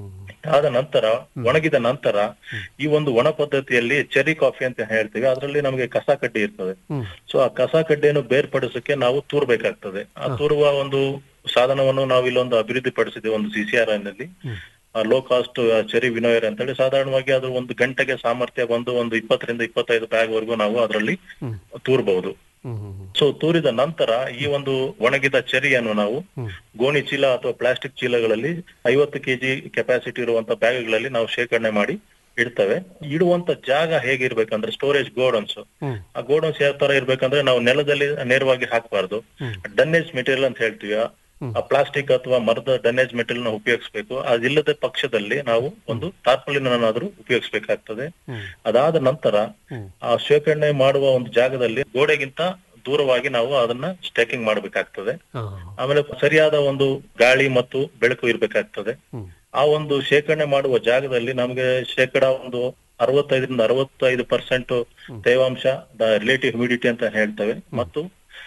ಆದ ನಂತರ ಒಣಗಿದ ನಂತರ ಈ ಒಂದು ಒಣ ಪದ್ಧತಿಯಲ್ಲಿ ಚೆರಿ ಕಾಫಿ ಅಂತ ಹೇಳ್ತೀವಿ ಅದರಲ್ಲಿ ನಮಗೆ ಕಸ ಕಡ್ಡಿ ಇರ್ತದೆ ಸೊ ಆ ಕಸ ಕಡ್ಡಿಯನ್ನು ಬೇರ್ಪಡಿಸಕ್ಕೆ ನಾವು ತೂರ್ಬೇಕಾಗ್ತದೆ ಆ ತೂರುವ ಒಂದು ಸಾಧನವನ್ನು ನಾವು ಇಲ್ಲೊಂದು ಅಭಿವೃದ್ಧಿ ಪಡಿಸಿದ್ದೇವೆ ಒಂದು ಸಿಸಿಆರ್ ನಲ್ಲಿ ಲೋ ಕಾಸ್ಟ್ ಚೆರಿ ವಿನೋಯರ್ ಅಂತೇಳಿ ಸಾಧಾರಣವಾಗಿ ಅದು ಒಂದು ಗಂಟೆಗೆ ಸಾಮರ್ಥ್ಯ ಬಂದು ಒಂದು ಇಪ್ಪತ್ತರಿಂದ ಇಪ್ಪತ್ತೈದು ಬ್ಯಾಗ್ ವರೆಗೂ ನಾವು ಅದರಲ್ಲಿ ತೂರ್ಬಹುದು ಸೊ ತೂರಿದ ನಂತರ ಈ ಒಂದು ಒಣಗಿದ ಚೆರಿಯನ್ನು ನಾವು ಗೋಣಿ ಚೀಲ ಅಥವಾ ಪ್ಲಾಸ್ಟಿಕ್ ಚೀಲಗಳಲ್ಲಿ ಐವತ್ತು ಕೆಜಿ ಕೆಪಾಸಿಟಿ ಇರುವಂತ ಬ್ಯಾಗ್ಗಳಲ್ಲಿ ನಾವು ಶೇಖರಣೆ ಮಾಡಿ ಇಡ್ತೇವೆ ಇಡುವಂತ ಜಾಗ ಹೇಗಿರ್ಬೇಕಂದ್ರೆ ಸ್ಟೋರೇಜ್ ಗೋಡನ್ಸ್ ಆ ಗೋಡನ್ಸ್ ಯಾವ ತರ ಇರ್ಬೇಕಂದ್ರೆ ನಾವು ನೆಲದಲ್ಲಿ ನೇರವಾಗಿ ಹಾಕಬಾರ್ದು ಡನ್ನೇಜ್ ಮೆಟೀರಿಯಲ್ ಅಂತ ಹೇಳ್ತೀವಿ ಆ ಪ್ಲಾಸ್ಟಿಕ್ ಅಥವಾ ಮರದ ಡನ್ನೇಜ್ ಮೆಟೀರಿಯಲ್ ನ ಉಪಯೋಗಿಸಬೇಕು ಅದಿಲ್ಲದ ಪಕ್ಷದಲ್ಲಿ ನಾವು ಒಂದು ಟಾರ್ಪಲಿನ್ ಅನ್ನಾದ್ರೂ ಉಪಯೋಗಿಸಬೇಕಾಗ್ತದೆ ಅದಾದ ನಂತರ ಆ ಶೇಖರಣೆ ಮಾಡುವ ಒಂದು ಜಾಗದಲ್ಲಿ ಗೋಡೆಗಿಂತ ದೂರವಾಗಿ ನಾವು ಅದನ್ನ ಸ್ಟೇಕಿಂಗ್ ಮಾಡಬೇಕಾಗ್ತದೆ ಆಮೇಲೆ ಸರಿಯಾದ ಒಂದು ಗಾಳಿ ಮತ್ತು ಬೆಳಕು ಇರ್ಬೇಕಾಗ್ತದೆ ಆ ಒಂದು ಶೇಖರಣೆ ಮಾಡುವ ಜಾಗದಲ್ಲಿ ನಮಗೆ ಶೇಕಡ ಒಂದು ಅರವತ್ತೈದರಿಂದ ಅರವತ್ತೈದು ಪರ್ಸೆಂಟ್ ತೇವಾಂಶ ರಿಲೇಟಿವ್ ಹ್ಯೂಮಿಡಿಟಿ ಅಂತ ಹೇಳ್ತೇವೆ ಮತ್ತು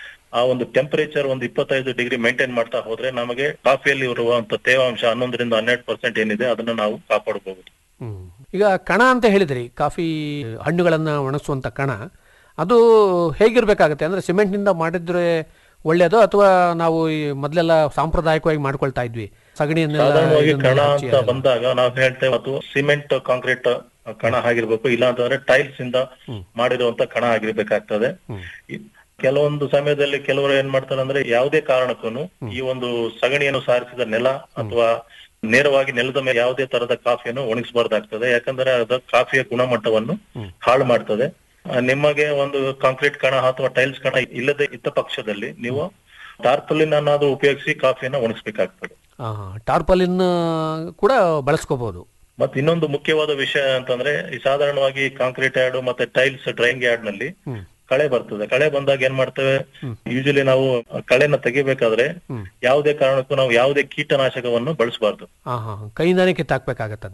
ಆ ಒಂದು ಟೆಂಪರೇಚರ್ ಒಂದು ಇಪ್ಪತ್ತೈದು ಡಿಗ್ರಿ ಮೇಂಟೈನ್ ಮಾಡ್ತಾ ಹೋದ್ರೆ ನಮಗೆ ಕಾಫಿಯಲ್ಲಿ ಇರುವಂತ ತೇವಾಂಶ ಹನ್ನೊಂದರಿಂದ ಹನ್ನೆರಡು ಪರ್ಸೆಂಟ್ ಏನಿದೆ ಅದನ್ನ ನಾವು ಕಾಪಾಡಬಹುದು ಈಗ ಕಣ ಅಂತ ಹೇಳಿದ್ರಿ ಕಾಫಿ ಹಣ್ಣುಗಳನ್ನ ಒಣಗಿಸುವಂತ ಕಣ ಅದು ಹೇಗಿರ್ಬೇಕಾಗತ್ತೆ ಅಂದ್ರೆ ಸಿಮೆಂಟ್ನಿಂದ ಮಾಡಿದ್ರೆ ಒಳ್ಳೇದು ಅಥವಾ ನಾವು ಈ ಮೊದಲೆಲ್ಲ ಸಾಂಪ್ರದಾಯಿಕವಾಗಿ ಮಾಡ್ಕೊಳ್ತಾ ಇದ್ವಿ ಸಗಣಿಯನ್ನೆಲ್ಲ ಸಾಧಾರಣವಾಗಿ ಇದನ್ನೆಲ್ಲ ಕಣ ಹಚ್ಚಿ ಅಂತ ಅದನ್ನ- ಬಂದಾಗ ನಾವು ಹೇಳ್ತೇವೆ ಅದು ಸಿಮೆಂಟ್ ಕಾಂಕ್ರೀಟ್ ಕಣ ಆಗಿರ್ಬೇಕು ಇಲ್ಲ ಅಂತಂದ್ರೆ ಟೈಲ್ಸ್ ಇಂದ ಮಾಡಿರುವಂತ ಕಣ ಆಗಿರ್ಬೇಕಾಗ್ತದೆ ಈ- ಕೆಲವೊಂದು ಸಮಯದಲ್ಲಿ ಕೆಲವರು ಏನ್ ಮಾಡ್ತಾರೆ ಅಂದ್ರೆ ಯಾವುದೇ ಕಾರಣಕ್ಕೂ ಈ ಒಂದು ಸಗಣಿಯನ್ನು ಸಾರಿಸಿದ ನೆಲ ಅಥವಾ ನೇರವಾಗಿ ನೆಲದ ಮೇಲೆ ಯಾವುದೇ ತರದ ಕಾಫಿಯನ್ನು ಒಣಗಿಸಬಾರ್ದಾಗ್ತದೆ ಯಾಕಂದ್ರೆ ಅದು ಕಾಫಿಯ ಗುಣಮಟ್ಟವನ್ನು ಹಾಳು ಮಾಡ್ತದೆ ಆ, ನಿಮಗೆ ಒಂದು ಕಾಂಕ್ರೀಟ್ ಕಣ ಅಥವಾ ಟೈಲ್ಸ್ ಕಣ ಇಲ್ಲದೆ ಇದ್ದ ಪಕ್ಷದಲ್ಲಿ ನೀವು ಟಾರ್ಪಲಿನ್ ಅನ್ನಾದ್ರೂ ಉಪಯೋಗಿಸಿ ಕಾಫಿಯನ್ನ ಒಣಗಿಸ್ಬೇಕಾಗ್ತದೆ ಆ, ಟಾರ್ಪಲಿನ್ ಕೂಡ ಬಳಸ್ಕೋಬಹುದು ಮತ್ತೆ ಇನ್ನೊಂದು ಮುಖ್ಯವಾದ ವಿಷಯ ಅಂತಂದ್ರೆ ಈ ಸಾಧಾರಣವಾಗಿ ಕಾಂಕ್ರೀಟ್ ಯಾರ್ಡ್ ಮತ್ತೆ ಟೈಲ್ಸ್ ಡ್ರೈಯಿಂಗ್ ಯಾರ್ಡ್ ನಲ್ಲಿ ಕಳೆ ಬರ್ತದೆ ಕಳೆ ಬಂದಾಗ ಏನ್ ಮಾಡ್ತೇವೆ ಯೂಶಲಿ ನಾವು ಕಳೆನ ತೆಗಿಬೇಕಾದ್ರೆ ಯಾವುದೇ ಕಾರಣಕ್ಕೂ ನಾವು ಯಾವುದೇ ಕೀಟನಾಶಕವನ್ನು ಬಳಸಬಾರ್ದು ಹಾ ಹಾ ಕೈಯಿಂದಾನೇ ಕಿತ್ತಾಕ್ಬೇಕಾಗತ್ತೆ ಅದನ್ನ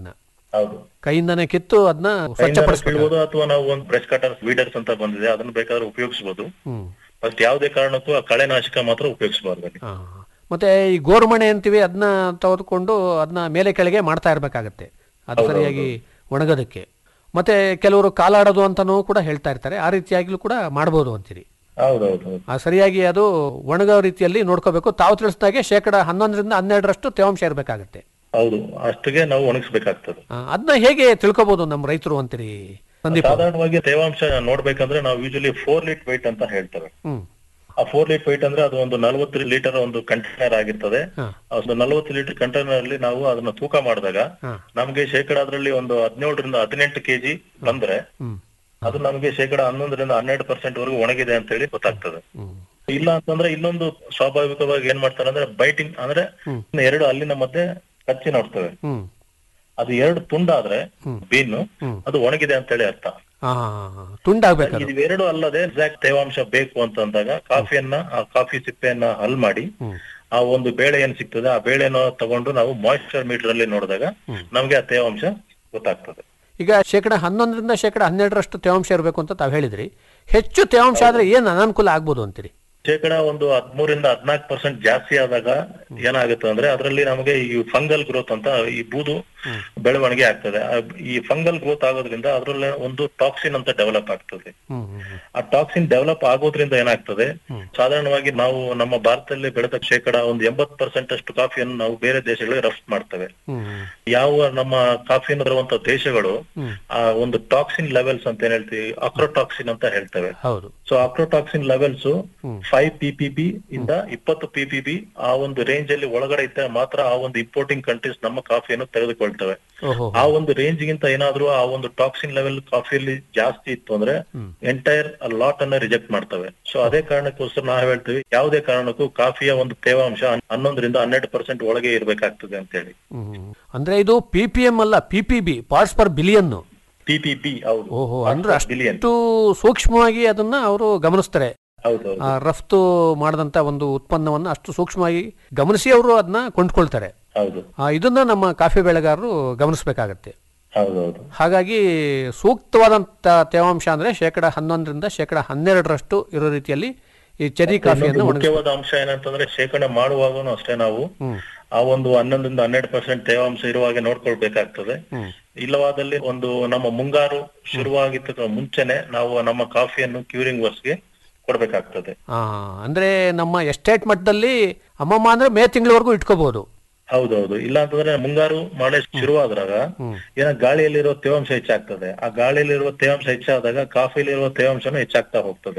ಹೌದು ಕೈಯಿಂದನೇ ಕಿತ್ತು ಅದನ್ನ ಕೈಯಿಂದಾನು ಸ್ವಚ್ಛಪಡಿಸ್ಬೇಕು ಕೀಳ್ಬೋದು ಅಥವಾ ನಾವು ಒಂದು ಬ್ರಷ್ ಕಟರ್ ವೀಡರ್ಸ್ ಅಂತ ಬಂದಿದೆ ಅದನ್ನ ಬೇಕಾದ್ರೆ ಉಪಯೋಗಿಸಬಹುದು ಹ್ಮ್ ಫಸ್ಟ್ ಯಾವುದೇ ಕಾರಣಕ್ಕೂ ಆ ಕಳೆನಾಶಕ ಮಾತ್ರ ಉಪಯೋಗಿಸಬಾರ್ದು ಆ. ಮತ್ತೆ ಈ ಗೋರ್ಮಣೆ ಅಂತೀವಿ ಅದನ್ನ ತೆಗೆದುಕೊಂಡು ಅದನ್ನ ಮೇಲೆ ಕೆಳಗೆ ಮಾಡ್ತಾ ಇರ್ಬೇಕಾಗತ್ತೆ ಅದು ಹೌದು, ಸರಿಯಾಗಿ ಒಣಗೋದಕ್ಕೆ ಮತ್ತೆ ಕೆಲವರು ಕಾಲಾಡೋದು ಅಂತಾನೂ ಕೂಡ ಹೇಳ್ತಾ ಇರ್ತಾರೆ ಆ ರೀತಿಯಾಗಿಲೂ ಕೂಡ ಮಾಡ್ಬೋದು ಅಂತೀರಿ ಹೌದೌದು ಆ ಸರಿಯಾಗಿ ಅದು ಒಣಗೋ ರೀತಿಯಲ್ಲಿ ನೋಡ್ಕೋಬೇಕು ತಾವು ತಿಳಿಸಿದಾಗೆ ಶೇಕಡ ಹನ್ನೊಂದರಿಂದ ಹನ್ನೆರಡರಷ್ಟು ತೇವಾಂಶ ಇರಬೇಕಾಗತ್ತೆ ಹೌದು ಅಷ್ಟಿಗೆ ನಾವು ಒಣಗಿಸ್ಬೇಕಾಗ್ತದೆ ಅದನ್ನ ಹೇಗೆ ತಿಳ್ಕೊಬಹುದು ನಮ್ಮ ರೈತರು ಅಂತೀರಿ ಸಂದೀಪ್ ಅವ್ರೆ? ಸಾಧಾರಣವಾಗಿ ತೇವಾಂಶ ನೋಡ್ಬೇಕಂದ್ರೆ ನಾವು ಯೂಶಲಿ ಫೋರ್ ಲೀಟ್ ವೈಟ್ ಅಂತ ಹೇಳ್ತೇವೆ ಹ್ಮ್ ಆ ಫೋರ್ ಲೀಟ್ ವೈಟ್ ಅಂದ್ರೆ ಅದು ಒಂದು ನಲವತ್ತು ಲೀಟರ್ ಒಂದು ಕಂಟೈನರ್ ಆಗಿರ್ತದೆ ಹಾ. ಆ ಒಂದು ನಲವತ್ತು ಲೀಟರ್ ಕಂಟೈನರ್ ಅಲ್ಲಿ ನಾವು ಅದನ್ನ ತೂಕ ಮಾಡಿದಾಗ ಹಾ. ನಮ್ಗೆ ಶೇಕಡ ಅದರಲ್ಲಿ ಒಂದು ಹದಿನೇಳರಿಂದ ಹದಿನೆಂಟು ಕೆಜಿ ಬಂದ್ರೆ ಹ್ಮ್ ಅದು ನಮ್ಗೆ ಶೇಕಡ ಹನ್ನೊಂದರಿಂದ ಹನ್ನೆರಡು ಪರ್ಸೆಂಟ್ ವರೆಗೂ ಒಣಗಿದೆ ಅಂತ ಹೇಳಿ ಗೊತ್ತಾಗ್ತದೆ ಹ್ಮ್ ಇಲ್ಲ ಅಂತಂದ್ರೆ ಇನ್ನೊಂದು ಸ್ವಾಭಾವಿಕವಾಗಿ ಏನ್ ಮಾಡ್ತಾರೆ ಅಂದ್ರೆ ಬೈಟಿಂಗ್ ಅಂದ್ರೆ ಹ್ಮ್. ಎರಡು ಹಲ್ಲಿನ ಮಧ್ಯೆ ಕಚ್ಚಿ ನೋಡ್ತೇವೆ ಹ್ಮ್ ಅದು ಎರಡು ತುಂಡಾದ್ರೆ ಹ್ಮ್. ಬೀನು ಹ್ಮ್. ಅದು ಒಣಗಿದೆ ಅಂತ ಹೇಳಿ ಅರ್ಥ ಆ ತುಂಡಾಗ್ಬೇಕು ಅದು. ಇವೆರಡು ಅಲ್ಲದೆ ಎಕ್ಸಾಕ್ಟ್ ತೇವಾಂಶ ಬೇಕು ಅಂತ ಅಂದಾಗ ಕಾಫಿಯನ್ನ ಆ ಕಾಫಿ ಸಿಪ್ಪೆಯನ್ನ ಹಲ್ ಮಾಡಿ ಹ್ಮ್. ಆ ಒಂದು ಬೇಳೆ ಏನ್ ಸಿಗ್ತದೆ ಆ ಬೇಳೆನ ತಗೊಂಡು ನಾವು ಮಾಯಿಶ್ಚರ್ ಮೀಟರ್ ಅಲ್ಲಿ ನೋಡಿದಾಗ ನಮ್ಗೆ ಆ ತೇವಾಂಶ ಗೊತ್ತಾಗ್ತದೆ ಈಗ ಶೇಕಡ ಹನ್ನೊಂದರಿಂದ ಶೇಕಡ ಹನ್ನೆರಡರಷ್ಟು ತೇವಾಂಶ ಇರಬೇಕು ಅಂತ ತಾವು ಹೇಳಿದ್ರಿ ಹೆಚ್ಚು ತೇವಾಂಶ ಆದ್ರೆ ಏನ್ ಅನಾನುಕೂಲ ಆಗ್ಬೋದು ಅಂತೀರಿ ಶೇಕಡ ಒಂದು ಹದ್ಮೂರಿಂದ ಹದ್ನಾಲ್ಕು ಪರ್ಸೆಂಟ್ ಜಾಸ್ತಿ ಆದಾಗ ಏನಾಗುತ್ತೆ ಅಂದ್ರೆ ಅದರಲ್ಲಿ ನಮಗೆ ಈ ಫಂಗಲ್ ಗ್ರೋತ್ ಅಂತ ಈ ಬೂದು ಬೆಳವಣಿಗೆ ಆಗ್ತದೆ ಆ ಈ ಫಂಗಲ್ ಗ್ರೋತ್ ಆಗೋದ್ರಿಂದ ಅದರಲ್ಲಿ ಒಂದು ಟಾಕ್ಸಿನ್ ಅಂತ ಡೆವಲಪ್ ಆಗ್ತದೆ ಹ್ಮ್ ಹ್ಮ್ ಹ್ಮ್. ಆ ಟಾಕ್ಸಿನ್ ಡೆವಲಪ್ ಆಗೋದ್ರಿಂದ ಏನಾಗ್ತದೆ ಸಾಧಾರಣವಾಗಿ ನಾವು ನಮ್ಮ ಭಾರತದಲ್ಲಿ ಬೆಳೆದ ಶೇಕಡ ಒಂದು ಎಂಬತ್ ಪರ್ಸೆಂಟ್ ಅಷ್ಟು ಕಾಫಿಯನ್ನು ನಾವು ಬೇರೆ ದೇಶಗಳಿಗೆ ರಫ್ತು ಮಾಡ್ತೇವೆ ಹ್ಮ್ ಹ್ಮ್. ಯಾವ ನಮ್ಮ ಕಾಫಿಯನ್ನು ಬರುವಂತ ದೇಶಗಳು ಹ್ಮ್. ಆ ಒಂದು ಟಾಕ್ಸಿನ್ ಲೆವೆಲ್ಸ್ ಅಂತ ಏನ್ ಹೇಳ್ತೀವಿ ಅಕ್ರೋಟಾಕ್ಸಿನ್ ಅಂತ ಹೇಳ್ತೇವೆ ಹೌದು ಸೊ ಅಕ್ರೋಟಾಕ್ಸಿನ್ ಲೆವೆಲ್ಸ್ ಹ್ಮ್. ಫೈವ್ ಪಿಪಿಬಿ ಇಂದ ಇಪ್ಪತ್ತು ಪಿಪಿಬಿ ಆ ಒಂದು ರೇಂಜ್ ಅಲ್ಲಿ ಒಳಗಡೆ ಇದ್ದರೆ ಮಾತ್ರ ಆ ಒಂದು ಇಂಪೋರ್ಟಿಂಗ್ ಕಂಟ್ರೀಸ್ ನಮ್ಮ ಕಾಫಿಯನ್ನು ತೆಗೆದುಕೊಳ್ತವೆ ಓಹೋ ಆ ಒಂದು ರೇಂಜ್ ಗಿಂತ ಏನಾದ್ರೂ ಆ ಒಂದು ಟಾಕ್ಸಿನ್ ಲೆವೆಲ್ ಕಾಫಿಯಲ್ಲಿ ಜಾಸ್ತಿ ಇತ್ತು ಅಂದ್ರೆ ಎಂಟೈರ್ ಲಾಟ್ ಅನ್ನ ರಿಜೆಕ್ಟ್ ಮಾಡ್ತವೆ ಸೊ ಅದೇ ಕಾರಣಕ್ಕೋಸ್ಕರ ನಾವು ಹೇಳ್ತೀವಿ ಯಾವುದೇ ಕಾರಣಕ್ಕೂ ಕಾಫಿಯ ಒಂದು ತೇವಾಂಶ ಹನ್ನೊಂದರಿಂದ ಹನ್ನೆರಡು ಪರ್ಸೆಂಟ್ ಒಳಗೆ ಇರಬೇಕಾಗ್ತದೆ ಅಂತ ಹೇಳಿ ಹ್ಮ್ ಹ್ಮ್. ಅಂದ್ರೆ ಇದು ಪಿ ಪಿ ಎಂ ಅಲ್ಲ P P B parts per billion PPP ಹೌದು ಓಹೋ ಅಂದ್ರೆ ಬಿಲಿಯನ್ ಅಷ್ಟು ಸೂಕ್ಷ್ಮವಾಗಿ ಅದನ್ನ ಅವರು ಗಮನಿಸ್ತಾರೆ ಹೌದು ಆ ರಫ್ತು ಮಾಡದಂತ ಒಂದು ಉತ್ಪನ್ನವನ್ನ ಅಷ್ಟು ಸೂಕ್ಷ್ಮವಾಗಿ ಗಮನಿಸಿ ಅವರು ಅದನ್ನ ಕೊಂಡ್ಕೊಳ್ತಾರೆ ಹೌದು ಆ, ಇದನ್ನ ನಮ್ಮ ಕಾಫಿ ಬೆಳೆಗಾರರು ಗಮನಿಸಬೇಕಾಗತ್ತೆ ಹೌದೌದು ಹಾಗಾಗಿ ಸೂಕ್ತವಾದಂತ ತೇವಾಂಶ ಅಂದ್ರೆ ಶೇಕಡ ಹನ್ನೊಂದರಿಂದ ಶೇಕಡ ಹನ್ನೆರಡರಷ್ಟು ಇರೋ ರೀತಿಯಲ್ಲಿ ಈ ಚೆರಿ ಕಾಫಿಯನ್ನು ಇನ್ನೊಂದು ಒಣಗಿಸ್ ಮುಖ್ಯವಾದ ಅಂಶ ಏನಂತಂದ್ರೆ ಶೇಖರಣೆ ಮಾಡುವಾಗನು ಅಷ್ಟೇ ನಾವು ಹ್ಮ್. ಆ ಒಂದು ಹನ್ನೊಂದರಿಂದ ಹನ್ನೆರಡು ಪರ್ಸೆಂಟ್ ತೇವಾಂಶ ಇರುವಾಗೆ ನೋಡ್ಕೊಳ್ಬೇಕಾಗ್ತದೆ ಹ್ಮ್. ಇಲ್ಲವಾದಲ್ಲಿ ಒಂದು ನಮ್ಮ ಮುಂಗಾರು ಶುರುವಾಗಿದ್ದ ಮುಂಚೆನೆ ನಾವು ನಮ್ಮ ಕಾಫಿಯನ್ನು ಕ್ಯೂರಿಂಗ್ ವರ್ಸ್ಗೆ ಕೊಡ್ಬೇಕಾಗ್ತದೆ ಆ, ಅಂದ್ರೆ ನಮ್ಮ ಎಸ್ಟೇಟ್ ಮಟ್ಟದಲ್ಲಿ ಅಮ್ಮಮ್ಮ ಅಂದ್ರೆ ಮೇ ತಿಂಗಳವರೆಗೂ ಇಟ್ಕೋಬಹುದು ಹೌದೌದು ಇಲ್ಲ ಅಂತಂದ್ರೆ ಮುಂಗಾರು ಮಳೆ ಶುರುವಾದಾಗ ಏನ ಗಾಳಿಯಲ್ಲಿರೋ ತೇವಾಂಶ ಹೆಚ್ಚಾಗ್ತದೆ ಆ ಗಾಳಿಯಲ್ಲಿರುವ ತೇವಾಂಶ ಹೆಚ್ಚಾದಾಗ ಕಾಫಿಲಿರುವ ತೇವಾಂಶನೂ ಹೆಚ್ಚಾಗ್ತಾ ಹೋಗ್ತದೆ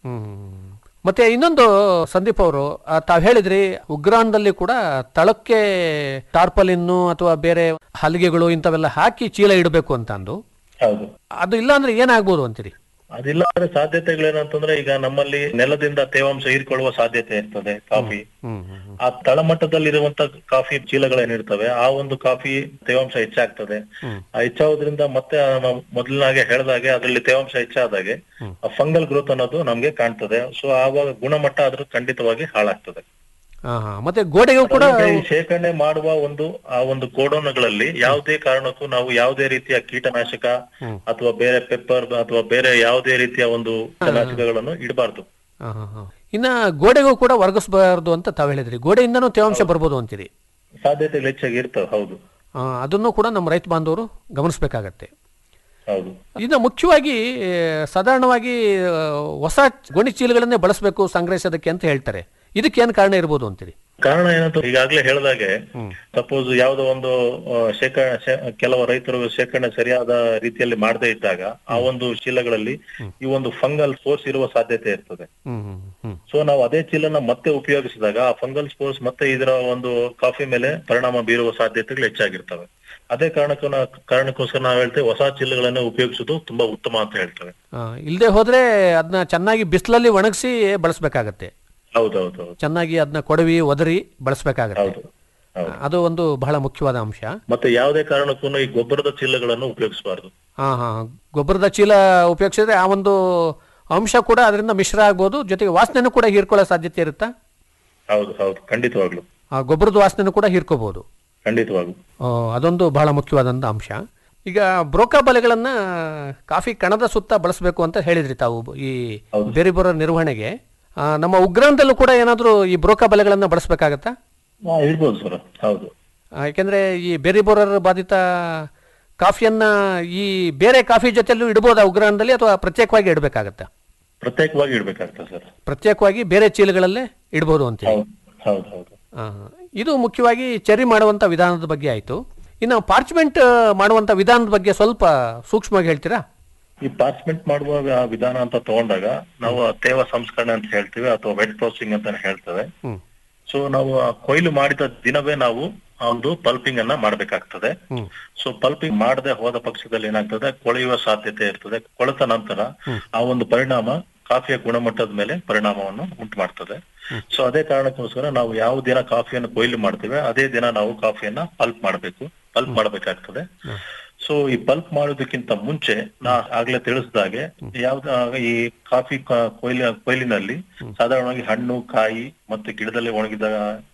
ಮತ್ತೆ ಇನ್ನೊಂದು ಸಂದೀಪ್ ಅವರು ಆ, ತಾವ್ ಹೇಳಿದ್ರಿ ಉಗ್ರಾಣದಲ್ಲಿ ಕೂಡ ತಳಕ್ಕೆ ಟಾರ್ಪಲಿನ್ನು ಅಥವಾ ಬೇರೆ ಹಲಿಗೆಗಳು ಇಂಥವೆಲ್ಲ ಹಾಕಿ ಚೀಲ ಇಡಬೇಕು ಅಂತ ಅಂದು ಹೌದು ಅದು ಇಲ್ಲ ಅಂದ್ರೆ ಏನಾಗ್ಬೋದು ಅಂತೀರಿ ಅದಿಲ್ಲ ಅಂದ್ರೆ ಸಾಧ್ಯತೆಗಳೇನಂತಂದ್ರೆ ಈಗ ನಮ್ಮಲ್ಲಿ ನೆಲದಿಂದ ತೇವಾಂಶ ಹೀರ್ಕೊಳ್ಳುವ ಸಾಧ್ಯತೆ ಇರ್ತದೆ ಕಾಫಿ ಆ ತಳಮಟ್ಟದಲ್ಲಿರುವಂತ ಕಾಫಿ ಚೀಲಗಳೇನಿರ್ತವೆ ಆ ಒಂದು ಕಾಫಿ ತೇವಾಂಶ ಹೆಚ್ಚಾಗ್ತದೆ ಆ ಹೆಚ್ಚಾಗೋದ್ರಿಂದ ಮತ್ತೆ ಆ ನಾವು ಮೊದಲಿನಾಗೆ ಹೇಳ್ದಾಗೆ ಅದರಲ್ಲಿ ತೇವಾಂಶ ಹೆಚ್ಚಾದಾಗೆ ಆ ಫಂಗಲ್ ಗ್ರೋತ್ ಅನ್ನೋದು ನಮ್ಗೆ ಕಾಣ್ತದೆ ಸೊ ಆವಾಗ ಗುಣಮಟ್ಟ ಅದ್ರ ಖಂಡಿತವಾಗಿ ಹಾಳಾಗ್ತದೆ ಆ, ಹಾ. ಮತ್ತೆ ಗೋಡೆಗೂ ಕೂಡ ಅದರಂತೆ ಈ ಶೇಖರಣೆ ಮಾಡುವ ಒಂದು ಆ ಒಂದು ಗೋಡೌನ್ಗಳಲ್ಲಿ ಯಾವುದೇ ಕಾರಣಕ್ಕೂ ನಾವು ಯಾವುದೇ ರೀತಿಯ ಕೀಟನಾಶಕ ಅಥವಾ ಬೇರೆ ಪೆಪ್ಪರ್ ಅಥವಾ ಬೇರೆ ಯಾವುದೇ ರೀತಿಯ ಒಂದು ಕೀಟನಾಶಕಗಳನ್ನು ಇಡಬಾರ್ದು ಆ, ಹಾ, ಹಾ. ಇನ್ನ ಗೋಡೆಗೂ ಕೂಡ ವರ್ಗಿಸಬಾರ್ದು ಅಂತ ತಾವ್ ಹೇಳಿದ್ರಿ ಗೋಡೆಯಿಂದನೂ ತೇವಾಂಶ ಬರ್ಬೋದು ಅಂತೀರಿ ಸಾಧ್ಯತೆಗಳು ಹೆಚ್ಚಾಗಿ ಇರ್ತವೆ ಹೌದು ಆ, ಅದನ್ನು ಕೂಡ ನಮ್ಮ ರೈತ ಬಾಂಧವರು ಗಮನಿಸಬೇಕಾಗತ್ತೆ ಹೌದು ಇನ್ನು ಮುಖ್ಯವಾಗಿ ಆ, ಸಾಧಾರಣವಾಗಿ ಆ, ಹೊಸ ಗೋಣಿ ಚೀಲಗಳನ್ನೇ ಬಳಸಬೇಕು ಸಂಗ್ರಹಿಸೋದಕ್ಕೆ ಅಂತ ಹೇಳ್ತಾರೆ ಇದಕ್ಕೆ ಏನು ಕಾರಣ ಇರ್ಬೋದು ಅಂತೀರಿ ಕಾರಣ ಏನಂತ ಈಗಾಗ್ಲೇ ಹೇಳ್ದಾಗೆ ಸಪೋಸ್ ಯಾವ್ದೋ ಒಂದು ಆ, ಶೇಖರಣೆ ಶೇ- ಕೆಲವು ರೈತರು ಶೇಖರಣೆ ಸರಿಯಾದ ರೀತಿಯಲ್ಲಿ ಮಾಡದೇ ಇದ್ದಾಗ ಆ ಒಂದು ಚೀಲಗಳಲ್ಲಿ ಈ ಒಂದು ಫಂಗಲ್ ಸ್ಪೋರ್ಸ್ ಇರುವ ಸಾಧ್ಯತೆ ಇರ್ತದೆ ಸೊ ನಾವು ಅದೇ ಚೀಲನ ಮತ್ತೆ ಉಪಯೋಗಿಸಿದಾಗ ಆ ಫಂಗಲ್ ಸ್ಪೋರ್ಸ್ ಮತ್ತೆ ಇದರ ಒಂದು ಕಾಫಿ ಮೇಲೆ ಪರಿಣಾಮ ಬೀರುವ ಸಾಧ್ಯತೆಗಳು ಹೆಚ್ಚಾಗಿರ್ತವೆ ಅದೇ ಕಾರಣಕ್ಕೂ ನಾ- ಕಾರಣಕ್ಕೋಸ್ಕರ ನಾವು ಹೇಳ್ತೇವೆ ಹೊಸ ಚೀಲಗಳನ್ನ ಉಪಯೋಗಿಸೋದು ತುಂಬಾ ಉತ್ತಮ ಅಂತ ಹೇಳ್ತೇವೆ ಇಲ್ಲದೆ ಹೋದ್ರೆ ಅದನ್ನ ಚೆನ್ನಾಗಿ ಬಿಸಿಲಲ್ಲಿ ಒಣಗಿಸಿ ಬಳಸಬೇಕಾಗತ್ತೆ ಹೌದೌದು ಚೆನ್ನಾಗಿ ಅದನ್ನ ಕೊಡವಿ ಒದರಿ ಬಳಸಬೇಕಾಗತ್ತೆ ಅದು ಒಂದು ಬಹಳ ಮುಖ್ಯವಾದ ಅಂಶ ಮತ್ತೆ ಯಾವುದೇ ಕಾರಣಕ್ಕೂ ಈ ಗೊಬ್ಬರದ ಚೀಲಗಳನ್ನು ಉಪಯೋಗಿಸಬಾರ್ದು ಹಾ ಹಾ ಗೊಬ್ಬರದ ಚೀಲ ಉಪಯೋಗಿಸಿದ್ರೆ ಆ ಒಂದು ಅಂಶ ಕೂಡ ಅದರಿಂದ ಮಿಶ್ರ ಆಗ್ಬೋದು ಜೊತೆಗೆ ವಾಸನೆನೂ ಕೂಡ ಹೀರ್ಕೊಳ್ಳೋ ಸಾಧ್ಯತೆ ಇರುತ್ತಾ ಹೌದು ಹೌದು ಖಂಡಿತವಾಗ್ಲು ಆ ಗೊಬ್ಬರದ ವಾಸನೆನೂ ಕೂಡ ಹೀರ್ಕೋಬಹುದು ಖಂಡಿತವಾಗ್ಲು ಆ, ಅದೊಂದು ಬಹಳ ಮುಖ್ಯವಾದಂಥ ಅಂಶ ಈಗ ಬ್ರೋಕಾ ಬಲೆಗಳನ್ನ ಕಾಫಿ ಕಣದ ಸುತ್ತ ಬಳಸಬೇಕು ಅಂತ ಹೇಳಿದ್ರಿ ತಾವು ಈ ಬೇರೆ ಬರೋ ನಿರ್ವಹಣೆಗೆ ಆ, ನಮ್ಮ ಉಗ್ರಾಣದಲ್ಲೂ ಕೂಡ ಏನಾದರೂ ಈ ಬ್ರೋಕಾ ಬಲೆಗಳನ್ನ ಬಳಸಬೇಕಾಗತ್ತಾ ಹಾ, ಇಡ್ಬೋದು ಸರ್ ಹೌದು ಯಾಕೆಂದ್ರೆ ಈ ಬೇರೆ ಬೋರರ್ ಬಾಧಿತ ಕಾಫಿಯನ್ನ ಈ ಬೇರೆ ಕಾಫಿ ಜೊತೆಲೂ ಇಡ್ಬೋದಾ ಉಗ್ರಾಣದಲ್ಲಿ ಅಥವಾ ಪ್ರತ್ಯೇಕವಾಗಿ ಇಡಬೇಕಾಗತ್ತಾ ಪ್ರತ್ಯೇಕವಾಗಿ ಇಡ್ಬೇಕಾಗ್ತದೆ ಸರ್ ಪ್ರತ್ಯೇಕವಾಗಿ ಬೇರೆ ಚೀಲಗಳಲ್ಲೇ ಇಡ್ಬೋದು ಅಂತೇಳಿ ಹೌದು ಹೌದು ಆ, ಇದು ಮುಖ್ಯವಾಗಿ ಚರಿ ಮಾಡುವಂತ ವಿಧಾನದ ಬಗ್ಗೆ ಆಯ್ತು ಇನ್ನು ಪಾರ್ಚ್ಮೆಂಟ್ ಮಾಡುವಂತ ವಿಧಾನದ ಬಗ್ಗೆ ಸ್ವಲ್ಪ ಸೂಕ್ಷ್ಮವಾಗಿ ಹೇಳ್ತೀರಾ ಈ ಪಾರ್ಚ್ಮೆಂಟ್ ಮಾಡುವ ವ- ವಿಧಾನ ಅಂತ ತಗೊಂಡಾಗ ನಾವು ಆ ತೇವ ಸಂಸ್ಕರಣೆ ಅಂತ ಹೇಳ್ತೀವಿ ಅಥವಾ ವೆಟ್ ಪ್ರೊಸೆಸಿಂಗ್ ಅಂತ ಹೇಳ್ತೇವೆ ಹ್ಮ್. ಸೊ ನಾವು ಆ ಕೊಯ್ಲು ಮಾಡಿದ ದಿನವೇ ನಾವು ಆ ಒಂದು ಪಲ್ಪಿಂಗ್ ಅನ್ನ ಮಾಡ್ಬೇಕಾಗ್ತದೆ ಹ್ಮ್. ಸೊ ಪಲ್ಪಿಂಗ್ ಮಾಡದೆ ಹೋದ ಪಕ್ಷದಲ್ಲಿ ಏನಾಗ್ತದೆ ಕೊಳೆಯುವ ಸಾಧ್ಯತೆ ಇರ್ತದೆ ಕೊಳೆತ ನಂತರ ಆ ಒಂದು ಪರಿಣಾಮ ಕಾಫಿಯ ಗುಣಮಟ್ಟದ ಮೇಲೆ ಪರಿಣಾಮವನ್ನು ಉಂಟು ಮಾಡ್ತದೆ ಸೊ ಅದೇ ಕಾರಣಕ್ಕೋಸ್ಕರ ನಾವು ಯಾವ ದಿನ ಕಾಫಿಯನ್ನು ಕೊಯ್ಲು ಮಾಡ್ತೇವೆ ಅದೇ ದಿನ ನಾವು ಕಾಫಿಯನ್ನ ಪಲ್ಪ್ ಮಾಡಬೇಕು ಪಲ್ಪ್ ಮಾಡಬೇಕಾಗ್ತದೆ ಸೊ ಈ ಪಲ್ಪ್ ಮಾಡೋದಕ್ಕಿಂತ ಮುಂಚೆ ನಾ ಆಗ್ಲೇ ತಿಳಿಸಿದಾಗೆ ಯಾವ್ದ ಈ ಕಾಫಿ ಕ- ಕೊಯ್ಲು ಕೊಯ್ಲಿನಲ್ಲಿ ಸಾಧಾರಣವಾಗಿ ಹಣ್ಣು ಕಾಯಿ ಮತ್ತೆ ಗಿಡದಲ್ಲಿ ಒಣಗಿದ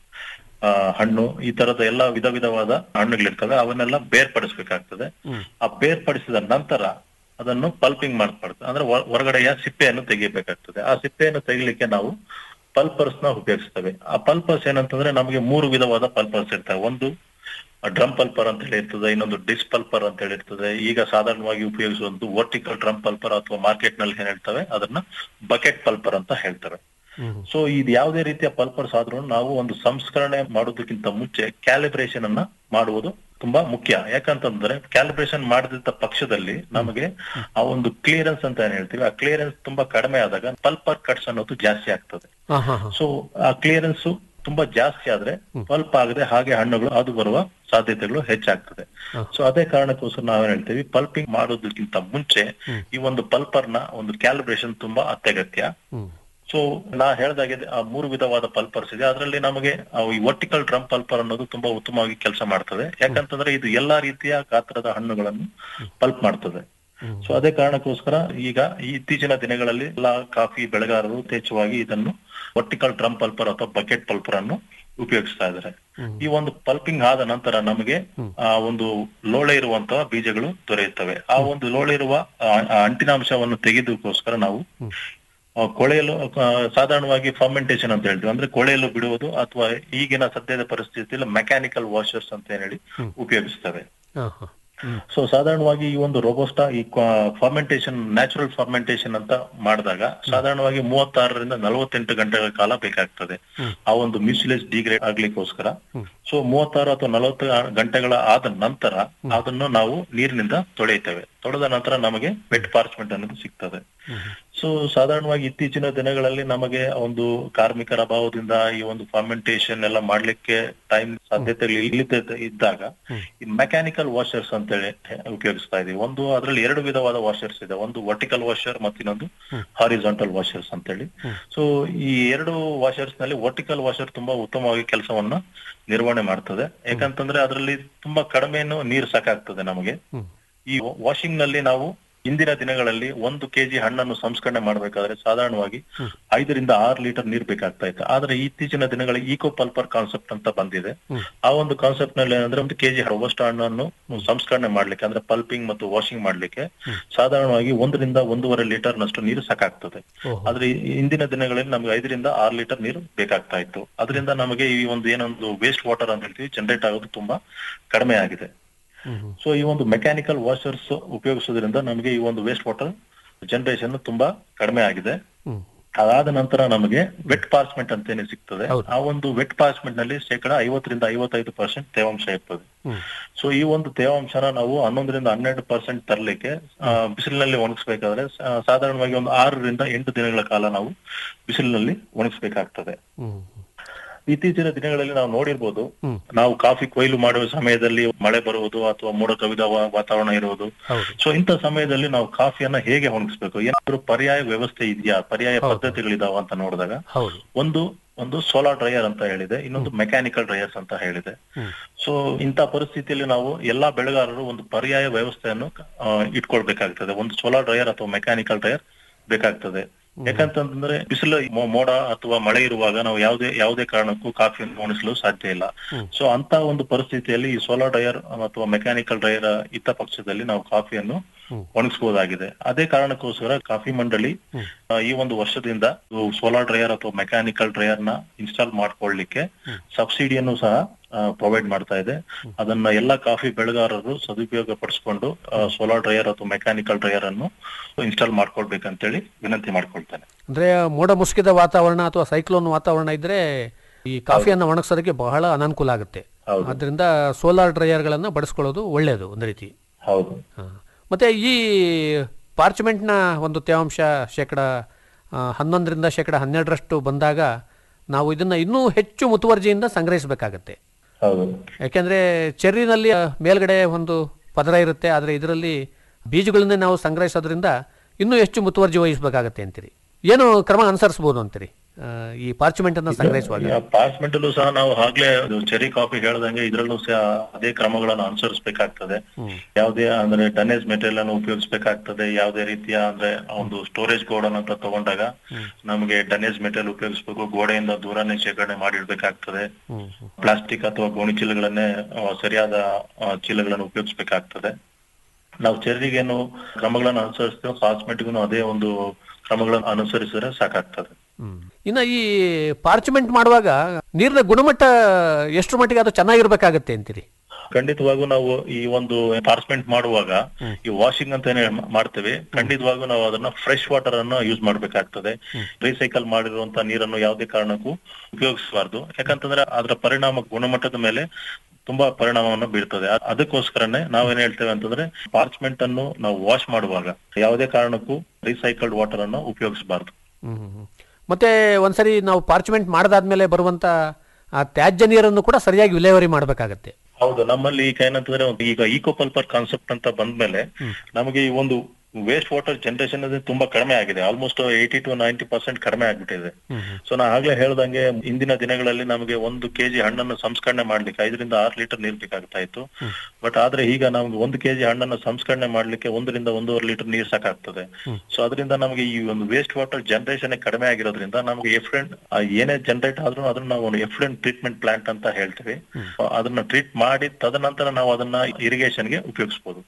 ಆ, ಹಣ್ಣು ಈ ತರದ ಎಲ್ಲ ವಿಧ ವಿಧವಾದ ಹಣ್ಣುಗಳಿರ್ತವೆ ಅವನ್ನೆಲ್ಲ ಬೇರ್ಪಡಿಸ್ಬೇಕಾಗ್ತದೆ ಆ ಬೇರ್ಪಡಿಸಿದ ನಂತರ ಅದನ್ನು ಪಲ್ಪಿಂಗ್ ಮಾಡ್ಬಾರ್ದು ಅಂದ್ರೆ ಹೊ- ಹೊರಗಡೆಯ ಸಿಪ್ಪೆಯನ್ನು ತೆಗಿಬೇಕಾಗ್ತದೆ ಆ ಸಿಪ್ಪೆಯನ್ನು ತೆಗಿಲಿಕ್ಕೆ ನಾವು ಪಲ್ಪರ್ಸ್ ನ ಉಪಯೋಗಿಸ್ತೇವೆ ಆ ಪಲ್ಪರ್ಸ್ ಏನಂತಂದ್ರೆ ನಮಗೆ ಮೂರು ವಿಧವಾದ ಪಲ್ಪರ್ಸ್ ಇರ್ತವೆ ಒಂದು ಡ್ರಮ್ ಪಲ್ಪರ್ ಅಂತ ಹೇಳಿ ಇರ್ತದೆ ಇನ್ನೊಂದು ಡಿಸ್ ಪಲ್ಪರ್ ಅಂತ ಹೇಳಿ ಇರ್ತದೆ ಈಗ ಸಾಧಾರಣವಾಗಿ ಉಪಯೋಗಿಸುವಂತ ವರ್ಟಿಕಲ್ ಡ್ರಮ್ ಪಲ್ಪರ್ ಅಥವಾ ಮಾರ್ಕೆಟ್ ನಲ್ಲಿ ಏನ್ ಹೇಳ್ತವೆ ಅದನ್ನ ಬಕೆಟ್ ಪಲ್ಪರ್ ಅಂತ ಹೇಳ್ತವೆ ಸೊ ಇದು ಯಾವುದೇ ರೀತಿಯ ಪಲ್ಪರ್ಸ್ ಆದ್ರೂ ನಾವು ಒಂದು ಸಂಸ್ಕರಣೆ ಮಾಡೋದಕ್ಕಿಂತ ಮುಂಚೆ ಕ್ಯಾಲಿಬ್ರೇಷನ್ ಅನ್ನ ಮಾಡುವುದು ತುಂಬಾ ಮುಖ್ಯ ಯಾಕಂತಂದ್ರೆ ಕ್ಯಾಲಿಬ್ರೇಷನ್ ಮಾಡದಿದ್ದ ಪಕ್ಷದಲ್ಲಿ ನಮಗೆ ಆ ಒಂದು ಕ್ಲಿಯರೆನ್ಸ್ ಅಂತ ಏನ್ ಹೇಳ್ತೀವಿ ಆ ಕ್ಲಿಯರೆನ್ಸ್ ತುಂಬಾ ಕಡಿಮೆ ಆದಾಗ ಪಲ್ಪರ್ ಕಟ್ಸ್ ಅನ್ನೋದು ಜಾಸ್ತಿ ಆಗ್ತದೆ ಹಾ ಹಾ ಹಾ ಸೊ ಆ ಕ್ಲಿಯರೆನ್ಸ್ ತುಂಬಾ ಜಾಸ್ತಿ ಆದ್ರೆ ಪಲ್ಪ್ ಆಗದೆ ಹಾಗೆ ಹಣ್ಣುಗಳು ಅದು ಬರುವ ಸಾಧ್ಯತೆಗಳು ಹೆಚ್ಚಾಗ್ತದೆ ಸೊ ಅದೇ ಕಾರಣಕ್ಕೋಸ್ಕರ ನಾವೇನ್ ಹೇಳ್ತೀವಿ ಪಲ್ಪಿಂಗ್ ಮಾಡೋದಕ್ಕಿಂತ ಮುಂಚೆ ಈ ಒಂದು ಪಲ್ಪರ್ ನ ಒಂದು ಕ್ಯಾಲಿಬ್ರೇಷನ್ ತುಂಬಾ ಅತ್ಯಗತ್ಯ ಸೊ ನಾ ಹೇಳ್ದಾಗೆ ಆ ಮೂರು ವಿಧವಾದ ಪಲ್ಪರ್ಸ್ ಇದೆ ಅದರಲ್ಲಿ ನಮಗೆ ಆ ಈ ವರ್ಟಿಕಲ್ ಡ್ರಮ್ ಪಲ್ಪರ್ ಅನ್ನೋದು ತುಂಬಾ ಉತ್ತಮವಾಗಿ ಕೆಲಸ ಮಾಡ್ತದೆ ಯಾಕಂತಂದ್ರೆ ಇದು ಎಲ್ಲಾ ರೀತಿಯ ಗಾತ್ರದ ಹಣ್ಣುಗಳನ್ನು ಪಲ್ಪ್ ಮಾಡ್ತದೆ ಸೊ ಅದೇ ಕಾರಣಕ್ಕೋಸ್ಕರ ಈಗ ಈ ಇತ್ತೀಚಿನ ದಿನಗಳಲ್ಲಿ ಎಲ್ಲಾ ಕಾಫಿ ಬೆಳೆಗಾರರು ಯಥೇಚ್ಛವಾಗಿ ಇದನ್ನು ವರ್ಟಿಕಲ್ ಡ್ರಮ್ ಪಲ್ಪರ್ ಅಥವಾ ಬಕೆಟ್ ಪಲ್ಪರ್ ಅನ್ನು ಉಪಯೋಗಿಸ್ತಾ ಇದ್ದಾರೆ ಈ ಒಂದು ಪಲ್ಪಿಂಗ್ ಆದ ನಂತರ ನಮಗೆ ಆ ಒಂದು ಲೋಳೆ ಇರುವಂತಹ ಬೀಜಗಳು ದೊರೆಯುತ್ತವೆ ಆ ಒಂದು ಲೋಳೆ ಇರುವ ಆ ಆ ಅಂಟಿನಾಂಶವನ್ನು ತೆಗೆದಕ್ಕೋಸ್ಕರ ನಾವು ಆ, ಕೊಳೆಯಲು ಆ, ಸಾಧಾರಣವಾಗಿ ಫರ್ಮೆಂಟೇಶನ್ ಅಂತ ಹೇಳ್ತೀವಿ ಅಂದ್ರೆ ಕೊಳೆಯಲು ಬಿಡುವುದು ಅಥವಾ ಈಗಿನ ಸದ್ಯದ ಪರಿಸ್ಥಿತಿಯಲ್ಲಿ ಮೆಕ್ಯಾನಿಕಲ್ ವಾಷರ್ಸ್ ಅಂತ ಏನ್ ಹೇಳಿ ಉಪಯೋಗಿಸ್ತವೆ ಹಾ ಹಾ ಸೊ ಸಾಧಾರಣವಾಗಿ ಈ ಒಂದು ರೋಬೋಸ್ಟಾ ಈ ಫರ್ಮೆಂಟೇಶನ್ ನ್ಯಾಚುರಲ್ ಫರ್ಮೆಂಟೇಶನ್ ಅಂತ ಮಾಡಿದಾಗ ಸಾಧಾರಣವಾಗಿ ಮೂವತ್ತಾರರಿಂದ ನಲವತ್ತೆಂಟು ಗಂಟೆಗಳ ಕಾಲ ಬೇಕಾಗ್ತದೆ ಆ ಒಂದು ಮ್ಯೂಸಿಲೇಜ್ ಡಿಗ್ರೇಡ್ ಆಗ್ಲಿಕ್ಕೋಸ್ಕರ ಸೊ ಮೂವತ್ತಾರು ಅಥವಾ ನಲವತ್ತು ಗಂಟೆಗಳ ಆದ ನಂತರ ಅದನ್ನು ನಾವು ನೀರಿನಿಂದ ತೊಳೆಯುತ್ತೇವೆ ತೊಳೆದ ನಂತರ ನಮಗೆ ವೆಟ್ ಪಾರ್ಚ್ಮೆಂಟ್ ಅನ್ನೋದು ಸಿಗ್ತದೆ ಸೊ ಸಾಧಾರಣವಾಗಿ ಇತ್ತೀಚಿನ ದಿನಗಳಲ್ಲಿ ನಮಗೆ ಒಂದು ಕಾರ್ಮಿಕರ ಅಭಾವದಿಂದ ಈ ಒಂದು ಫರ್ಮೆಂಟೇಶನ್ ಎಲ್ಲ ಮಾಡ್ಲಿಕ್ಕೆ ಟೈಮ್ ಸಾಧ್ಯತೆಗಳು ಇಲ್ಲದೆ ಇದ್ದಾಗ ಈ ಮೆಕ್ಯಾನಿಕಲ್ ವಾಷರ್ಸ್ ಅಂತೇಳಿ ಉಪಯೋಗಿಸ್ತಾ ಇದೀವಿ ಒಂದು ಅದರಲ್ಲಿ ಎರಡು ವಿಧವಾದ ವಾಷರ್ಸ್ ಇದೆ ಒಂದು ವರ್ಟಿಕಲ್ ವಾಷರ್ ಮತ್ತು ಇನ್ನೊಂದು ಹಾರಿಜಾಂಟಲ್ ವಾಷರ್ಸ್ ಅಂತೇಳಿ ಸೊ ಈ ಎರಡು ವಾಷರ್ಸ್ ನಲ್ಲಿ ವರ್ಟಿಕಲ್ ವಾಷರ್ ತುಂಬಾ ಉತ್ತಮವಾಗಿ ಕೆಲಸವನ್ನ ನಿರ್ವಹಣೆ ಮಾಡ್ತದೆ ಯಾಕಂತಂದ್ರೆ ಅದರಲ್ಲಿ ತುಂಬಾ ಕಡಿಮೆನು ನೀರು ಸಾಕಾಗ್ತದೆ ನಮಗೆ ಈ ವಾಷಿಂಗ್ ನಲ್ಲಿ ನಾವು ಇಂದಿನ ದಿನಗಳಲ್ಲಿ ಒಂದು ಕೆಜಿ ಹಣ್ಣನ್ನು ಸಂಸ್ಕರಣೆ ಮಾಡಬೇಕಾದ್ರೆ ಸಾಧಾರಣವಾಗಿ ಐದರಿಂದ ಆರು ಲೀಟರ್ ನೀರ್ ಬೇಕಾಗ್ತಾ ಇತ್ತು ಆದ್ರೆ ಇತ್ತೀಚಿನ ದಿನಗಳಲ್ಲಿ ಈಕೋ ಪಲ್ಪರ್ ಕಾನ್ಸೆಪ್ಟ್ ಅಂತ ಬಂದಿದೆ ಆ ಒಂದು ಕಾನ್ಸೆಪ್ಟ್ ನಲ್ಲಿ ಏನಂದ್ರೆ ಒಂದು ಕೆಜಿ ರೋಬಸ್ಟ ಹಣ್ಣನ್ನು ಸಂಸ್ಕರಣೆ ಮಾಡ್ಲಿಕ್ಕೆ ಅಂದ್ರೆ ಪಲ್ಪಿಂಗ್ ಮತ್ತು ವಾಷಿಂಗ್ ಮಾಡ್ಲಿಕ್ಕೆ ಸಾಧಾರಣವಾಗಿ ಒಂದರಿಂದ ಒಂದೂವರೆ ಲೀಟರ್ ನಷ್ಟು ನೀರು ಸಾಕಾಗ್ತದೆ ಆದ್ರೆ ಈ- ಇಂದಿನ ದಿನಗಳಲ್ಲಿ ನಮ್ಗೆ ಐದರಿಂದ ಆರು ಲೀಟರ್ ನೀರು ಬೇಕಾಗ್ತಾ ಇತ್ತು ಅದರಿಂದ ನಮಗೆ ಈ ಒಂದು ಏನೊಂದು ವೇಸ್ಟ್ ವಾಟರ್ ಅಂತ ಹೇಳ್ತೀವಿ ಜನರೇಟ್ ಆಗೋದು ತುಂಬಾ ಕಡಿಮೆ ಆಗಿದೆ ಸೊ ಈ ಒಂದು ಮೆಕ್ಯಾನಿಕಲ್ ವಾಷರ್ಸ್ ಉಪಯೋಗಿಸೋದ್ರಿಂದ ನಮಗೆ ಈ ಒಂದು ವೇಸ್ಟ್ ವಾಟರ್ ಜನರೇಷನ್ ತುಂಬಾ ಕಡಿಮೆ ಆಗಿದೆ ಅದಾದ ನಂತರ ನಮಗೆ ವೆಟ್ ಪಾರ್ಚ್ಮೆಂಟ್ ಅಂತೇನೆ ಸಿಗ್ತದೆ ಆ ಒಂದು ವೆಟ್ ಪಾರ್ಚ್ಮೆಂಟ್ ನಲ್ಲಿ ಶೇಕಡ ಐವತ್ತರಿಂದ ಐವತ್ತೈದು ಪರ್ಸೆಂಟ್ ತೇವಾಂಶ ಇರ್ತದೆ ಸೊ ಈ ಒಂದು ತೇವಾಂಶನ ನಾವು ಹನ್ನೊಂದರಿಂದ ಹನ್ನೆರಡು ಪರ್ಸೆಂಟ್ ತರಲಿಕ್ಕೆ ಬಿಸಿಲಿನಲ್ಲಿ ಒಣಗಿಸ್ಬೇಕಾದ್ರೆ ಸಾ- ಸಾಧಾರಣವಾಗಿ ಒಂದು ಆರರಿಂದ ಎಂಟು ದಿನಗಳ ಕಾಲ ನಾವು ಬಿಸಿಲಿನಲ್ಲಿ ಒಣಗಿಸ್ಬೇಕಾಗ್ತದೆ ಇತ್ತೀಚಿನ ದಿನಗಳಲ್ಲಿ ನಾವು ನೋಡಿರ್ಬೋದು ನಾವು ಕಾಫಿ ಕೊಯ್ಲು ಮಾಡುವ ಸಮಯದಲ್ಲಿ ಮಳೆ ಬರುವುದು ಅಥವಾ ಮೋಡ ಕವಿದ ವಾ- ವಾತಾವರಣ ಇರುವುದು ಸೊ ಇಂಥ ಸಮಯದಲ್ಲಿ ನಾವು ಕಾಫಿಯನ್ನ ಹೇಗೆ ಒಣಗಿಸ್ಬೇಕು ಏನಾದ್ರು ಪರ್ಯಾಯ ವ್ಯವಸ್ಥೆ ಇದೆಯಾ ಪರ್ಯಾಯ ಪದ್ಧತಿಗಳಿದಾವ ಅಂತ ನೋಡಿದಾಗ ಹೌದು ಒಂದು ಒಂದು ಸೋಲಾರ್ ಡ್ರೈಯರ್ ಅಂತ ಹೇಳಿದೆ ಇನ್ನೊಂದು ಮೆಕ್ಯಾನಿಕಲ್ ಡ್ರೈಯರ್ಸ್ ಅಂತ ಹೇಳಿದೆ ಸೊ ಇಂಥ ಪರಿಸ್ಥಿತಿಯಲ್ಲಿ ನಾವು ಎಲ್ಲಾ ಬೆಳೆಗಾರರು ಒಂದು ಪರ್ಯಾಯ ವ್ಯವಸ್ಥೆಯನ್ನು ಆ, ಇಟ್ಕೊಳ್ಬೇಕಾಗ್ತದೆ ಒಂದು ಸೋಲಾರ್ ಡ್ರೈಯರ್ ಅಥವಾ ಮೆಕ್ಯಾನಿಕಲ್ ಡ್ರೈಯರ್ ಬೇಕಾಗ್ತದೆ ಯಾಕಂತಂದ್ರೆ ಬಿಸಿಲು ಮೊ- ಮೋಡ ಅಥವಾ ಮಳೆ ಇರುವಾಗ ನಾವು ಯಾವುದೇ ಯಾವುದೇ ಕಾರಣಕ್ಕೂ ಕಾಫಿಯನ್ನು ಒಣಗಿಸಲು ಸಾಧ್ಯ ಇಲ್ಲ ಸೊ ಅಂತ ಒಂದು ಪರಿಸ್ಥಿತಿಯಲ್ಲಿ ಈ ಸೋಲಾರ್ ಡ್ರೈಯರ್ ಅಥವಾ ಮೆಕ್ಯಾನಿಕಲ್ ಡ್ರೈಯರ್ ಇದ್ದ ಪಕ್ಷದಲ್ಲಿ ನಾವು ಕಾಫಿಯನ್ನು ಒಣಗಿಸಬಹುದಾಗಿದೆ ಅದೇ ಕಾರಣಕ್ಕೋಸ್ಕರ ಕಾಫಿ ಮಂಡಳಿ ಆ, ಈ ಒಂದು ವರ್ಷದಿಂದ ಸೋಲಾರ್ ಡ್ರೈಯರ್ ಅಥವಾ ಮೆಕ್ಯಾನಿಕಲ್ ಡ್ರೈಯರ್ ನ ಇನ್ಸ್ಟಾಲ್ ಮಾಡ್ಕೊಳ್ಳಿಕ್ಕೆ ಸಬ್ಸಿಡಿಯನ್ನು ಸಹ ಪ್ರೊವೈಡ್ ಮಾಡ್ತಾ ಇದೆ ಅದನ್ನ ಎಲ್ಲಾ ಕಾಫಿ ಬೆಳೆಗಾರರು ಸದುಪಯೋಗ ಪಡಿಸ್ಕೊಂಡು ಸೋಲಾರ್ ಡ್ರೈಯರ್ ಅಥವಾ ಮೆಕ್ಯಾನಿಕಲ್ ಡ್ರೈಯರ್ ಅನ್ನು ಇನ್ಸ್ಟಾಲ್ ಮಾಡ್ಕೊಳ್ಬೇಕಂತೇಳಿ ವಿನಂತಿ ಮಾಡ್ಕೊಳ್ತೇನೆ ಅಂದ್ರೆ ಮೋಡ ಮುಸುಕಿದ ವಾತಾವರಣ ಅಥವಾ ಸೈಕ್ಲೋನ್ ವಾತಾವರಣ ಇದ್ರೆ ಈ ಕಾಫಿಯನ್ನು ಒಣಗಿಸೋದಕ್ಕೆ ಬಹಳ ಅನಾನುಕೂಲ ಆಗುತ್ತೆ ಅದರಿಂದ ಸೋಲಾರ್ ಡ್ರೈಯರ್ಗಳನ್ನು ಬಳಸ್ಕೊಳ್ಳೋದು ಒಳ್ಳೆಯದು ಒಂದು ರೀತಿ ಹೌದು ಮತ್ತೆ ಈ ಪಾರ್ಚಮೆಂಟ್ನ ಒಂದು ತೇವಾಂಶ ಶೇಕಡ ಆ, ಹನ್ನೊಂದರಿಂದ ಶೇಕಡ ಹನ್ನೆರಡರಷ್ಟು ಬಂದಾಗ ನಾವು ಇದನ್ನ ಇನ್ನೂ ಹೆಚ್ಚು ಮುತುವರ್ಜಿಯಿಂದ ಸಂಗ್ರಹಿಸಬೇಕಾಗತ್ತೆ ಹೌದು ಯಾಕೆಂದ್ರೆ ಚೆರ್ರಿನಲ್ಲಿ ಆ, ಮೇಲ್ಗಡೆ ಒಂದು ಪದರ ಇರುತ್ತೆ ಆದರೆ ಇದರಲ್ಲಿ ಬೀಜಗಳನ್ನೇ ನಾವು ಸಂಗ್ರಹಿಸೋದ್ರಿಂದ ಇನ್ನೂ ಹೆಚ್ಚು ಮುತುವರ್ಜಿ ವಹಿಸಬೇಕಾಗತ್ತೆ ಅಂತೀರಿ ಏನು ಕ್ರಮ ಅನುಸರಿಸಬಹುದು ಅಂತೀರಿ ಆ, ಈ ಪಾರ್ಚಮೆಂಟ್ ಅನ್ನ ಸಂಗ್ರಹಿಸುವಾಗ ಪಾರ್ಸ್ಮೆಂಟ್ ಅಲ್ಲೂ ಸಹ ನಾವು ಆಗ್ಲೇ ಚೆರಿ ಕಾಫಿ ಹೇಳ್ದಂಗೆ ಇದ್ರಲ್ಲೂ ಸಹ ಅದೇ ಕ್ರಮಗಳನ್ನು ಅನುಸರಿಸಬೇಕಾಗ್ತದೆ ಯಾವುದೇ ಅಂದ್ರೆ ಡನೇಜ್ ಮೆಟೀರಿಯಲ್ ಅನ್ನು ಉಪಯೋಗಿಸಬೇಕಾಗ್ತದೆ ಯಾವುದೇ ರೀತಿಯ ಅಂದ್ರೆ ಒಂದು ಸ್ಟೋರೇಜ್ ಗೋಡನ್ ಅಂತ ತಗೊಂಡಾಗ ನಮಗೆ ಡನೇಜ್ ಮೆಟೀರಿಯಲ್ ಉಪಯೋಗಿಸಬೇಕು ಗೋಡೆಯಿಂದ ದೂರನೇ ಶೇಖರಣೆ ಮಾಡಿಡ್ಬೇಕಾಗ್ತದೆ ಪ್ಲಾಸ್ಟಿಕ್ ಅಥವಾ ಗೋಣಿ ಚೀಲಗಳನ್ನೇ ಆ, ಸರಿಯಾದ ಆ, ಚೀಲಗಳನ್ನು ಉಪಯೋಗಿಸಬೇಕಾಗ್ತದೆ ನಾವು ಚೆರ್ರಿಗೇನು ಕ್ರಮಗಳನ್ನು ಅನುಸರಿಸ್ತೇವೆ ಪಾರ್ಸ್ಮೆಂಟ್ಗೂ ಅದೇ ಒಂದು ಕ್ರಮಗಳನ್ನು ಅನುಸರಿಸಿದ್ರೆ ಸಾಕಾಗ್ತದೆ ಇನ್ನು ಈ ಪಾರ್ಚಮೆಂಟ್ ಮಾಡುವಾಗ ನೀರಿನ ಗುಣಮಟ್ಟ ಎಷ್ಟು ಮಟ್ಟಿಗೆ ಅದು ಚೆನ್ನಾಗಿರ್ಬೇಕಾಗತ್ತೆ ಅಂತೀರಿ ಖಂಡಿತವಾಗೂ ನಾವು ಈ ಒಂದು ಪಾರ್ಸ್ಮೆಂಟ್ ಮಾಡುವಾಗ ಈ ವಾಷಿಂಗ್ ಅಂತ ಏನ್ ಹೇಳ್- ಮಾಡ್ತೇವೆ ಖಂಡಿತವಾಗೂ ನಾವು ಅದನ್ನ ಫ್ರೆಶ್ ವಾಟರ್ ಅನ್ನ ಯೂಸ್ ಮಾಡ್ಬೇಕಾಗ್ತದೆ ರೀಸೈಕಲ್ ಮಾಡಿರುವಂತ ನೀರನ್ನು ಯಾವುದೇ ಕಾರಣಕ್ಕೂ ಉಪಯೋಗಿಸಬಾರ್ದು ಯಾಕಂತಂದ್ರೆ ಅದರ ಪರಿಣಾಮ ಗುಣಮಟ್ಟದ ಮೇಲೆ ತುಂಬಾ ಪರಿಣಾಮವನ್ನು ಬೀಳ್ತದೆ ಅ- ಅದಕ್ಕೋಸ್ಕರನೇ ನಾವೇನ್ ಹೇಳ್ತೇವೆ ಅಂತಂದ್ರೆ ಪಾರ್ಚ್ಮೆಂಟ್ ಅನ್ನು ನಾವು ವಾಶ್ ಮಾಡುವಾಗ ಯಾವುದೇ ಕಾರಣಕ್ಕೂ ರೀಸೈಕಲ್ಡ್ ವಾಟರ್ ಅನ್ನು ಉಪಯೋಗಿಸಬಾರ್ದು ಮತ್ತೆ ಒಂದ್ಸರಿ ನಾವು ಪಾರ್ಚಮೆಂಟ್ ಮಾಡದಾದ್ಮೇಲೆ ಬರುವಂತ ಆ ತ್ಯಾಜ್ಯ ನೀರನ್ನು ಕೂಡ ಸರಿಯಾಗಿ ವಿಲೇವಾರಿ ಮಾಡಬೇಕಾಗತ್ತೆ ಹೌದು ನಮ್ಮಲ್ಲಿ ಈಗ ಏನಂತಂದ್ರೆ ಒಂದು ಈಗ ಈಕೋ ಪಲ್ಪರ್ ಕಾನ್ಸೆಪ್ಟ್ ಅಂತ ಬಂದ್ಮೇಲೆ ನಮಗೆ ಈ ಒಂದು ವೇಸ್ಟ್ ವಾಟರ್ ಜನರೇಷನ್ ತುಂಬಾ ಕಡಿಮೆ ಆಗಿದೆ almost eighty to ninety percent ಕಡಿಮೆ ಆಗ್ಬಿಟ್ಟಿದೆ ಸೊ ನಾ ಆಗ್ಲೇ ಹೇಳ್ದಂಗೆ ಇಂದಿನ ದಿನಗಳಲ್ಲಿ ನಮಗೆ ಒಂದು ಕೆಜಿ ಹಣ್ಣನ್ನು ಸಂಸ್ಕರಣೆ ಮಾಡ್ಲಿಕ್ಕೆ ಐದರಿಂದ ಆರು ಲೀಟರ್ ನೀರ್ ಬೇಕಾಗ್ತಾ ಇತ್ತು ಬಟ್ ಆದ್ರೆ ಈಗ ನಮ್ಗೆ ಒಂದು ಕೆಜಿ ಹಣ್ಣನ್ನು ಸಂಸ್ಕರಣೆ ಮಾಡ್ಲಿಕ್ಕೆ ಒಂದರಿಂದ ಒಂದೂವರೆ ಲೀಟರ್ ನೀರ್ ಸಾಕಾಗ್ತದೆ ಸೊ ಅದರಿಂದ ನಮಗೆ ಈ ಒಂದು ವೇಸ್ಟ್ ವಾಟರ್ ಜನರೇಷನ್ ಕಡಿಮೆ ಆಗಿರೋದ್ರಿಂದ ನಮಗೆ ಎಫ್ಲೆಂಟ್ ಏನೇ ಜನರೇಟ್ ಆದ್ರೂ ಅದನ್ನ ನಾವು ಒಂದು ಎಫ್ಲೆಂಟ್ ಟ್ರೀಟ್ಮೆಂಟ್ ಪ್ಲಾಂಟ್ ಅಂತ ಹೇಳ್ತೀವಿ ಅದನ್ನ ಟ್ರೀಟ್ ಮಾಡಿ ತದನಂತರ ನಾವು ಅದನ್ನ ಇರಿಗೇಷನ್ಗೆ ಉಪಯೋಗಿಸಬಹುದು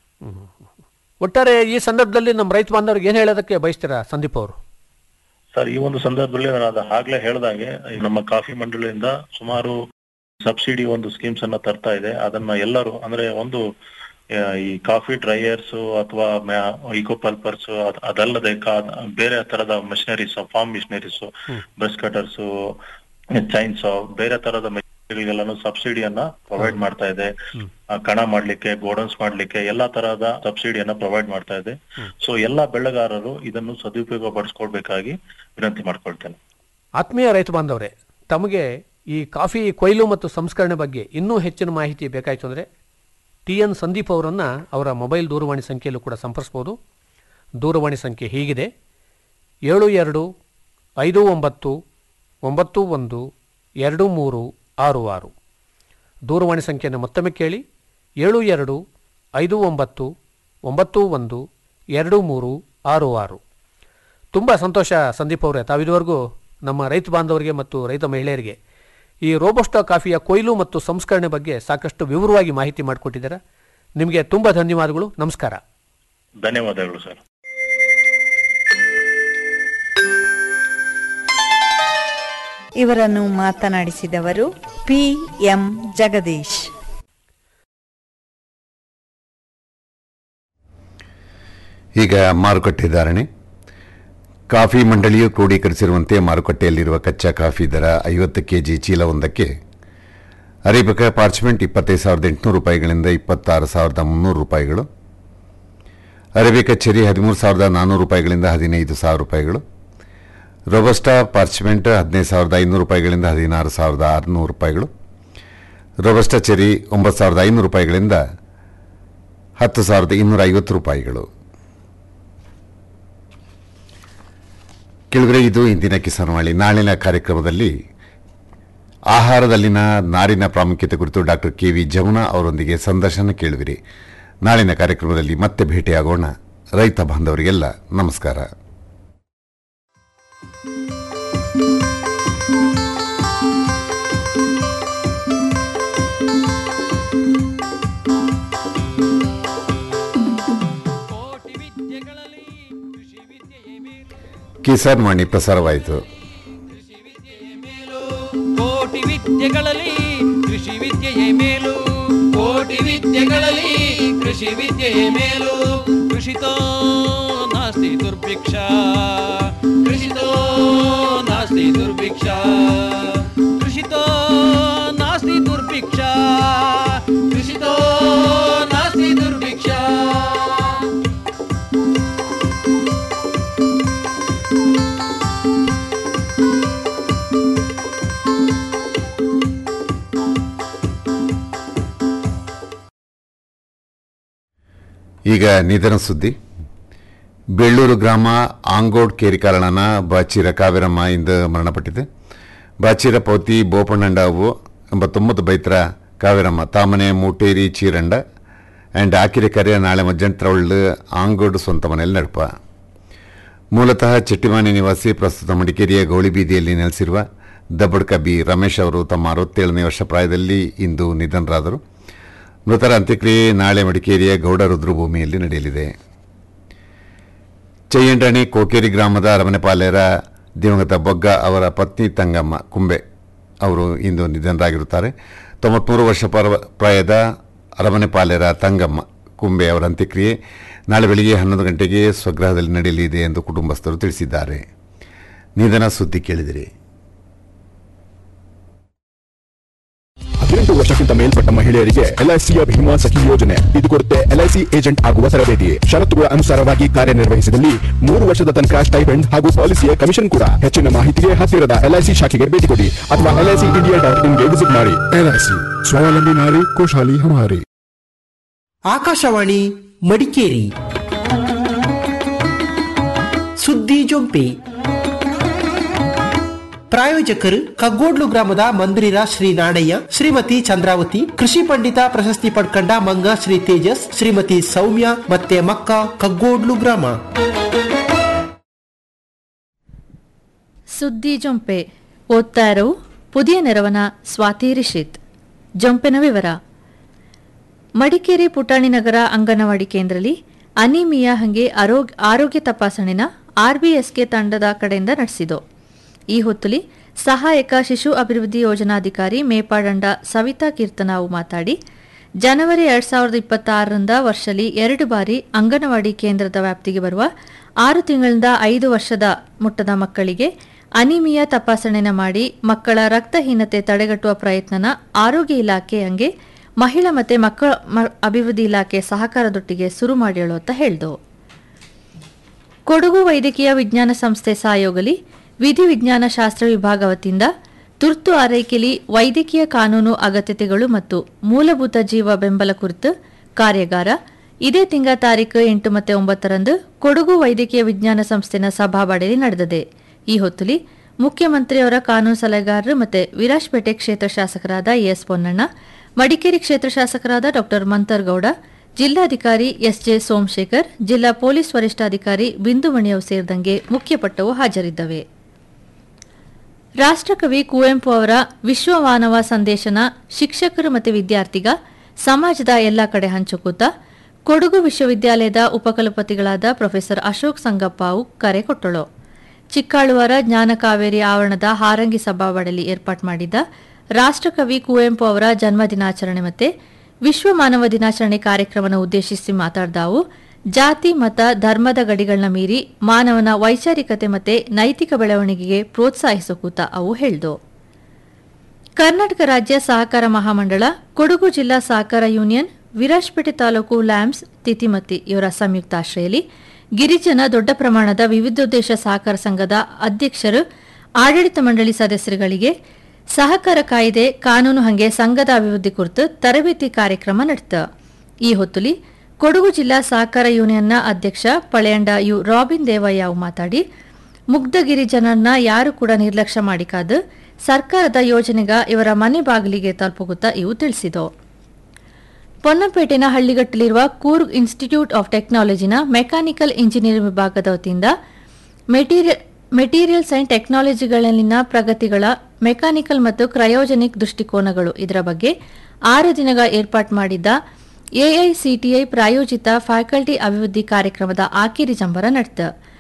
ಒಟ್ಟಾರೆ ಈ ಸಂದರ್ಭದಲ್ಲಿ ನಮ್ಮ ರೈತ ಬಾಂಧವರಿಗೆ ಏನ್ ಹೇಳೋದಕ್ಕೆ ಬಯಸ್ತೀರಾ ಸಂದೀಪ್ ಅವರು ಸರ್ ಈ ಒಂದು ಸಂದರ್ಭದಲ್ಲಿ ನಾನು ಅದು ಆಗ್ಲೇ ಹೇಳ್ದಂಗೆ ಈ ನಮ್ಮ ಕಾಫಿ ಮಂಡಳಿಯಿಂದ ಸುಮಾರು ಸಬ್ಸಿಡಿ ಒಂದು ಸ್ಕೀಮ್ಸ್ ಅನ್ನ ತರ್ತಾ ಇದೆ ಅದನ್ನ ಎಲ್ಲರೂ ಅಂದ್ರೆ ಒಂದು ಆ, ಈ ಕಾಫಿ ಡ್ರೈಯರ್ಸ್ ಅಥವಾ ಇಕೋ ಪಲ್ಪರ್ಸ್ ಅದಲ್ಲದೆ ಕಾ- ಬೇರೆ ತರದ machineries farm machineries brush cutters chains ಬೇರೆ ತರದ ಮೆಟೀರಿಯಲ್ಗಳನ್ನು ಸಬ್ಸಿಡಿಯನ್ನ ಪ್ರೊವೈಡ್ ಮಾಡ್ತಾ ಇದೆ ಆ, ಕಣ ಮಾಡ್ಲಿಕ್ಕೆ ಗೋಡನ್ಸ್ ಮಾಡ್ಲಿಕ್ಕೆ ಎಲ್ಲಾ ತರಹದ ಸಬ್ಸಿಡಿಯನ್ನ ಪ್ರೊವೈಡ್ ಮಾಡ್ತಾ ಇದೆ ಸೊ ಎಲ್ಲಾ ಬೆಳೆಗಾರರು ಇದನ್ನು ಸದುಪಯೋಗ ಪಡಿಸ್ಕೊಳ್ಬೇಕಾಗಿ ವಿನಂತಿ ಮಾಡ್ಕೊಳ್ತೇನೆ ಆತ್ಮೀಯ ರೈತ ಬಾಂಧವರೇ ತಮಗೆ ಈ ಕಾಫಿ ಕೊಯ್ಲು ಮತ್ತು ಸಂಸ್ಕರಣೆ ಬಗ್ಗೆ ಇನ್ನೂ ಹೆಚ್ಚಿನ ಮಾಹಿತಿ ಬೇಕಾಯಿತು ಅಂದರೆ ಟಿ ಎನ್ ಸಂದೀಪ್ ಅವರನ್ನು ಅವರ ಮೊಬೈಲ್ ದೂರವಾಣಿ ಸಂಖ್ಯೆಯಲ್ಲೂ ಕೂಡ ಸಂಪರ್ಸ್ಬೋದು ದೂರವಾಣಿ ಸಂಖ್ಯೆ ಹೀಗಿದೆ ಏಳು ಎರಡು ಐದು ಒಂಬತ್ತು ಒಂಬತ್ತು ಒಂದು ಎರಡು ಮೂರು ಆರು ಆರು ದೂರವಾಣಿ ಸಂಖ್ಯೆಯನ್ನು ಮತ್ತೊಮ್ಮೆ ಕೇಳಿ ಏಳು ಎರಡು ಐದು ಒಂಬತ್ತು ಒಂಬತ್ತು ಒಂದು ಎರಡು ಮೂರು ಆರು ಆರು ತುಂಬ ಸಂತೋಷ ಸಂದೀಪ್ ಅವರೇ ತಾವಿದುವರೆಗೂ ನಮ್ಮ ರೈತ ಬಾಂಧವರಿಗೆ ಮತ್ತು ರೈತ ಮಹಿಳೆಯರಿಗೆ ಈ ರೋಬೋಸ್ಟಾ ಕಾಫಿಯ ಕೊಯ್ಲು ಮತ್ತು ಸಂಸ್ಕರಣೆ ಬಗ್ಗೆ ಸಾಕಷ್ಟು ವಿವರವಾಗಿ ಮಾಹಿತಿ ಮಾಡಿಕೊಟ್ಟಿದ್ದೀರಾ ನಿಮಗೆ ತುಂಬ ಧನ್ಯವಾದಗಳು ನಮಸ್ಕಾರ ಧನ್ಯವಾದಗಳು ಸರ್ ಇವರನ್ನು ಮಾತನಾಡಿಸಿದವರು ಪಿ ಎಂ ಜಗದೀಶ್ ಈಗ ಮಾರುಕಟ್ಟೆ ಧಾರಣೆ ಕಾಫಿ ಮಂಡಳಿಯು ಕ್ರೋಢೀಕರಿಸಿರುವಂತೆ ಮಾರುಕಟ್ಟೆಯಲ್ಲಿರುವ ಕಚ್ಚಾ ಕಾಫಿ ದರ ಐವತ್ತು ಕೆಜಿ ಚೀಲವೊಂದಕ್ಕೆ ಅರೇಬಿಕ ಪಾರ್ಚ್ಮೆಂಟ್ ಇಪ್ಪತ್ತೈದು ಸಾವಿರದ ಎಂಟುನೂರು ರೂಪಾಯಿಗಳಿಂದ ಇಪ್ಪತ್ತಾರು ಸಾವಿರದ ಮುನ್ನೂರು ರೂಪಾಯಿಗಳು ಅರೇಬಿಕ ಚೆರಿ ಹದಿಮೂರು ಸಾವಿರದ ನಾನ್ನೂರು ರೂಪಾಯಿಗಳಿಂದ ಹದಿನೈದು ಸಾವಿರ ರೂಪಾಯಿಗಳು ರೊಬಸ್ಟಾ ಪಾರ್ಚ್ಮೆಂಟ್ ಹದಿನೈದು ಸಾವಿರದ ಐನೂರು ರೂಪಾಯಿಗಳಿಂದ ಹದಿನಾರು ಸಾವಿರದ ಆರುನೂರು ರೂಪಾಯಿಗಳು ರೊಬಸ್ಟಾ ಚೆರಿ ಒಂಬತ್ತು ಸಾವಿರದ ಐನೂರು ರೂಪಾಯಿಗಳಿಂದ ಹತ್ತು ಸಾವಿರದ ಇನ್ನೂರ ಐವತ್ತು ರೂಪಾಯಿಗಳು ಕೆಳಗಡೆ ಇದು ಇಂದಿನ ಕಿಸಾನ್ವಾಳಿ ನಾಳಿನ ಕಾರ್ಯಕ್ರಮದಲ್ಲಿ ಆಹಾರದಲ್ಲಿನ ನಾರಿನ ಪ್ರಾಮುಖ್ಯತೆ ಕುರಿತು ಡಾಕ್ಟರ್ ಕೆ ವಿ ಜಮುನಾ ಅವರೊಂದಿಗೆ ಸಂದರ್ಶನ ಕೇಳುವಿರಿ ನಾಳಿನ ಕಾರ್ಯಕ್ರಮದಲ್ಲಿ ಮತ್ತೆ ಭೇಟಿಯಾಗೋಣ ರೈತ ಬಾಂಧವರಿಗೆಲ್ಲ ನಮಸ್ಕಾರ ಕಿಸಾನ್ ವಾಣಿ ಪ್ರಸಾರವಾಯಿತು ಕೋಟಿ ವಿದ್ಯೆಗಳಲ್ಲಿ ಕೃಷಿ ವಿದ್ಯೆಯೇ ಮೇಲು ಕೋಟಿ ವಿದ್ಯೆಗಳಲ್ಲಿ ಕೃಷಿ ವಿದ್ಯೆಯೇ ಮೇಲು ಕೃಷಿತೋ ನಾಸ್ತಿ ದುರ್ಭಿಕ್ಷ ಕೃಷಿತೋ ನಾಸ್ತಿ ದುರ್ಭಿಕ್ಷ ಕೃಷಿತೋ ನಾಸ್ತಿ ದುರ್ಭಿಕ್ಷ ಕೃಷಿತೋ ನಾಸ್ತಿ ದುರ್ಭಿಕ್ಷ ಈಗ ನಿಧನ ಸುದ್ದಿ ಬೆಳ್ಳೂರು ಗ್ರಾಮ ಆಂಗೋಡ್ ಕೇರಿಕಾಲನ ಬಾಚಿರ ಕಾವೇರಮ್ಮ ಇಂದು ಮರಣಪಟ್ಟಿದೆ ಬಾಚಿರ ಪೌತಿ ಬೋಪಣ್ಣಂಡಾವು ಎಂಬತ್ತೊಂಬತ್ತು ಬೈತ್ರ ಕಾವೇರಮ್ಮ ತಾಮನೆ ಮೂಟೇರಿ ಚೀರಂಡ ಆ್ಯಂಡ್ ಆಕಿರೆ ಕರೆ ನಾಳೆ ಮಧ್ಯಂತರ ಒಳ್ಳು ಆಂಗೋಡ್ ಸ್ವಂತ ಮನೆಯಲ್ಲಿ ನಡಪ ಮೂಲತಃ ಚೆಟ್ಟಿಮಾನಿ ನಿವಾಸಿ ಪ್ರಸ್ತುತ ಮಡಿಕೇರಿಯ ಗೌಳಿ ಬೀದಿಯಲ್ಲಿ ನೆಲೆಸಿರುವ ದಬ್ಬಡ್ಕ ಬಿ ರಮೇಶ್ ಅವರು ತಮ್ಮ ಅರವತ್ತೇಳನೇ ವರ್ಷ ಪ್ರಾಯದಲ್ಲಿ ಇಂದು ನಿಧನರಾದರು ಮೃತರ ಅಂತ್ಯಕ್ರಿಯೆ ನಾಳೆ ಮಡಿಕೇರಿಯ ಗೌಡ ರುದ್ರಭೂಮಿಯಲ್ಲಿ ನಡೆಯಲಿದೆ ಚಯ್ಯಂಡಣಿ ಕೋಕೇರಿ ಗ್ರಾಮದ ಅರಮನೆಪಾಲೆಯರ ದಿವಂಗತ ಬೊಗ್ಗ ಅವರ ಪತ್ನಿ ತಂಗಮ್ಮ ಕುಂಬೆ ಅವರು ಇಂದು ನಿಧನರಾಗಿರುತ್ತಾರೆ ತೊಂಬತ್ಮೂರು ವರ್ಷ ಪರ್ವ- ಪ್ರಾಯದ ಅರಮನೆಪಾಲೆಯರ ತಂಗಮ್ಮ ಕುಂಬೆ ಅವರ ಅಂತ್ಯಕ್ರಿಯೆ ನಾಳೆ ಬೆಳಿಗ್ಗೆ ಹನ್ನೊಂದು ಗಂಟೆಗೆ ಸ್ವಗೃಹದಲ್ಲಿ ನಡೆಯಲಿದೆ ಎಂದು ಕುಟುಂಬಸ್ಥರು ತಿಳಿಸಿದ್ದಾರೆ ನಿಧನ ಸುದ್ದಿ ಕೇಳಿದಿರಿ ಹದಿನೆಂಟು ವರ್ಷಕ್ಕಿಂತ ಮೇಲ್ಪಟ್ಟ ಮಹಿಳೆಯರಿಗೆ ಎಲ್ಐಸಿಯ ಭೀಮಾ ಸಖಿ ಯೋಜನೆ ಇದು ಕೊಡುತ್ತೆ ಎಲ್ಐಸಿ ಏಜೆಂಟ್ ಆಗುವ ತರಬೇತಿ ಷರತ್ತುಗಳ ಅನುಸಾರವಾಗಿ ಕಾರ್ಯನಿರ್ವಹಿಸಿದಲ್ಲಿ ಮೂರು ವರ್ಷದ ತನಕ ಸ್ಟೈಪೆಂಡ್ ಹಾಗೂ ಪಾಲಿಸಿಯ ಕಮಿಷನ್ ಕೂಡ ಹೆಚ್ಚಿನ ಮಾಹಿತಿಗೆ ಹತ್ತಿರದ ಎಲ್ಐಸಿ ಶಾಖೆಗೆ ಭೇಟಿ ಕೊಡಿ ಅಥವಾ ಎಲ್ಐಸಿ ಇಂಡಿಯಾ ಡಾಟ್ ಇನ್ಗೆ ವಿಸಿಟ್ ಮಾಡಿ ಎಲ್ಐಸಿ ಸ್ವಾವಲಂಬಿ ನಾರಿ ಖುಷಾಲಿ ಹಮಾರಿ ಆಕಾಶವಾಣಿ ಮಡಿಕೇರಿ ಸುದ್ದಿ ಜೊಂಪೆ ಪ್ರಾಯೋಜಕರು ಕಗ್ಗೋಡ್ಲು ಗ್ರಾಮದ ಮಂದಿರ ಶ್ರೀ ನಾಣಯ್ಯ ಶ್ರೀಮತಿ ಚಂದ್ರಾವತಿ ಕೃಷಿ ಪಂಡಿತ ಪ್ರಶಸ್ತಿ ಪಡ್ಕಂಡ ಮಂಗ ಶ್ರೀ ತೇಜಸ್ ಶ್ರೀಮತಿ ಸೌಮ್ಯ ಮತ್ತೆ ಮಕ್ಕ ಕಗ್ಗೋಡ್ಲು ಗ್ರಾಮ ಸುದ್ದಿ ಜೊಂಪೆ ಓದ್ತಾ ಇರವು ಪುದಿಯ ನೆರವನ ಸ್ವಾತಿ ರಿಷಿತ್ ಜೊಂಪೆನ ವಿವರ ಮಡಿಕೇರಿ ಪುಟಾಣಿ ನಗರ ಅಂಗನವಾಡಿ ಕೇಂದ್ರದಲ್ಲಿ ಅನಿಮಿಯಾ ಹಂಗೆ ಆರೋಗ್ಯ ಆರೋಗ್ಯ ತಪಾಸಣೆನ ಆರ್ಬಿಎಸ್ಕೆ ತಂಡದ ಕಡೆಯಿಂದ ನಡೆಸಿತು ಈ ಹೊತ್ತಲಿ ಸಹಾಯಕ ಶಿಶು ಅಭಿವೃದ್ಧಿ ಯೋಜನಾಧಿಕಾರಿ ಮೇಪಾಡಂಡ ಸವಿತಾ ಕೀರ್ತನಾವು ಮಾತಾಡಿ ಜನವರಿ ಎರಡ್ ಸಾವಿರದ ಇಪ್ಪತ್ತಾರರಿಂದ ವರ್ಷಲಿ ಎರಡು ಬಾರಿ ಅಂಗನವಾಡಿ ಕೇಂದ್ರದ ವ್ಯಾಪ್ತಿಗೆ ಬರುವ ಆರು ತಿಂಗಳಿಂದ ಐದು ವರ್ಷದ ಮುಟ್ಟದ ಮಕ್ಕಳಿಗೆ ಅನಿಮಿಯಾ ತಪಾಸಣೆನ ಮಾಡಿ ಮಕ್ಕಳ ರಕ್ತಹೀನತೆ ತಡೆಗಟ್ಟುವ ಪ್ರಯತ್ನನ ಆರೋಗ್ಯ ಇಲಾಖೆ ಹಂಗೆ ಮಹಿಳಾ ಮತ್ತೆ ಮಕ್ಕಳ ಮ- ಅಭಿವೃದ್ಧಿ ಇಲಾಖೆ ಸಹಕಾರದೊಟ್ಟಿಗೆ ಶುರು ಮಾಡ್ಯಾಳು ಅಂತ ಹೇಳ್ದು ಕೊಡಗು ವೈದ್ಯಕೀಯ ವಿಜ್ಞಾನ ಸಂಸ್ಥೆ ಸಹಯೋಗಲಿ ವಿಧಿ ವಿಜ್ಞಾನ ಶಾಸ್ತ್ರ ವಿಭಾಗ ವತಿಯಿಂದ ತುರ್ತು ಆರೈಕೆಲಿ ವೈದ್ಯಕೀಯ ಕಾನೂನು ಅಗತ್ಯತೆಗಳು ಮತ್ತು ಮೂಲಭೂತ ಜೀವ ಬೆಂಬಲ ಕುರಿತು ಕಾರ್ಯಾಗಾರ ಇದೇ ತಿಂಗ ತಾರೀಕು ಎಂಟು ಮತ್ತು ಒಂಬತ್ತರಂದು ಕೊಡಗು ವೈದ್ಯಕೀಯ ವಿಜ್ಞಾನ ಸಂಸ್ಥೆನ ಸಭಾಬಾಡೆಯಲ್ಲಿ ನಡೆದಿದೆ ಈ ಹೊತ್ತಲಿ ಮುಖ್ಯಮಂತ್ರಿಯವರ ಕಾನೂನು ಸಲಹೆಗಾರರು ಮತ್ತು ವಿರಾಜ್ಪೇಟೆ ಕ್ಷೇತ್ರ ಶಾಸಕರಾದ ಎಸ್ ಪೊನ್ನಣ್ಣ ಮಡಿಕೇರಿ ಕ್ಷೇತ್ರ ಶಾಸಕರಾದ ಡಾ ಮಂತರ್ಗೌಡ ಜಿಲ್ಲಾಧಿಕಾರಿ ಎಸ್ಜೆ ಸೋಮಶೇಖರ್ ಜಿಲ್ಲಾ ಪೊಲೀಸ್ ವರಿಷ್ಠಾಧಿಕಾರಿ ಬಿಂದುಮಣಿಯವು ಸೇರಿದಂಗೆ ಮುಖ್ಯಪಟ್ಟವು ಹಾಜರಿದ್ದವೆ ರಾಷ್ಟ್ರಕವಿ ಕುವೆಂಪು ಅವರ ವಿಶ್ವ ಮಾನವ ಸಂದೇಶನ ಶಿಕ್ಷಕರು ಮತ್ತು ವಿದ್ಯಾರ್ಥಿಗ ಸಮಾಜದ ಎಲ್ಲ ಕಡೆ ಹಂಚುಕೂತ ಕೊಡಗು ವಿಶ್ವವಿದ್ಯಾಲಯದ ಉಪಕುಲಪತಿಗಳಾದ ಪ್ರೊಫೆಸರ್ ಅಶೋಕ್ ಸಂಗಪ್ಪ ಅವು ಕರೆ ಕೊಟ್ಟಳು ಚಿಕ್ಕಾಳುವರ ಜ್ಞಾನ ಕಾವೇರಿ ಆವರಣದ ಹಾರಂಗಿ ಸಭಾವಳಿಯಲ್ಲಿ ಏರ್ಪಾಡು ಮಾಡಿದ್ದ ರಾಷ್ಟ್ರಕವಿ ಕುವೆಂಪು ಅವರ ಜನ್ಮ ದಿನಾಚರಣೆ ಮತ್ತೆ ವಿಶ್ವ ಮಾನವ ದಿನಾಚರಣೆ ಕಾರ್ಯಕ್ರಮನ ಉದ್ದೇಶಿಸಿ ಮಾತಾಡಿದಾವು ಜಾತಿ ಮತ ಧರ್ಮದ ಗಡಿಗಳನ್ನ ಮೀರಿ ಮಾನವನ ವೈಚಾರಿಕತೆ ಮತ್ತೆ ನೈತಿಕ ಬೆಳವಣಿಗೆಗೆ ಪ್ರೋತ್ಸಾಹಿಸಕೂತ ಅವು ಹೇಳ್ದು ಕರ್ನಾಟಕ ರಾಜ್ಯ ಸಹಕಾರ ಮಹಾಮಂಡಳ ಕೊಡಗು ಜಿಲ್ಲಾ ಸಹಕಾರ ಯೂನಿಯನ್ ವಿರಾಜ್ಪೇಟೆ ತಾಲೂಕು ಲ್ಯಾಂಬ್ಸ್ ತಿತಿಮತಿ ಇವರ ಸಂಯುಕ್ತಾಶ್ರಯಲ್ಲಿ ಗಿರಿಜನ ದೊಡ್ಡ ಪ್ರಮಾಣದ ವಿವಿಧೋದ್ದೇಶ ಸಹಕಾರ ಸಂಘದ ಅಧ್ಯಕ್ಷರು ಆಡಳಿತ ಮಂಡಳಿ ಸದಸ್ಯರುಗಳಿಗೆ ಸಹಕಾರ ಕಾಯ್ದೆ ಕಾನೂನು ಹಂಗೆ ಸಂಘದ ಅಭಿವೃದ್ಧಿ ಕುರಿತು ತರಬೇತಿ ಕಾರ್ಯಕ್ರಮ ನಡೆತ ಈ ಹೊತ್ತುಲಿ ಕೊಡಗು ಜಿಲ್ಲಾ ಸಹಕಾರ ಯೂನಿಯನ್ನ ಅಧ್ಯಕ್ಷ ಪಳೆಯಂಡ ಯು ರಾಬಿನ್ ದೇವಯ್ಯ ಮಾತಾಡಿ ಮುಗ್ಧ ಗಿರಿಜನರನ್ನ ಯಾರು ಕೂಡ ನಿರ್ಲಕ್ಷ್ಯ ಮಾಡಿಕಾದು ಸರ್ಕಾರದ ಯೋಜನೆಗ ಇವರ ಮನೆ ಬಾಗಿಲಿಗೆ ತಲುಪುಗುತ್ತಾ ಇವು ತಿಳಿಸಿದವು ಪೊನ್ನಪೇಟೆನ ಹಳ್ಳಿಗಟ್ಟಲಿರುವ ಕೂರ್ಗ್ ಇನ್ಸ್ಟಿಟ್ಯೂಟ್ ಆಫ್ ಟೆಕ್ನಾಲಜಿನ ಮೆಕ್ಯಾನಿಕಲ್ ಇಂಜಿನಿಯರಿಂಗ್ ವಿಭಾಗದ ವತಿಯಿಂದ ಮೆಟೀರಿಯಲ್ ಮೆಟೀರಿಯಲ್ಸ್ ಅಂಡ್ ಟೆಕ್ನಾಲಜಿಗಳಲ್ಲಿನ ಪ್ರಗತಿಗಳ ಮೆಕ್ಯಾನಿಕಲ್ ಮತ್ತು ಕ್ರಯೋಜನಿಕ್ ದೃಷ್ಟಿಕೋನಗಳು ಇದರ ಬಗ್ಗೆ ಆರು ದಿನಗಳ ಏರ್ಪಾಡು ಮಾಡಿದ್ದ ಎಐಸಿಟಿಐ ಪ್ರಾಯೋಜಿತ ಫ್ಯಾಕಲ್ಟಿ ಅಭಿವೃದ್ಧಿ ಕಾರ್ಯಕ್ರಮದ ಆಕಿರಿ ಜಂಬರ ನಡೆದ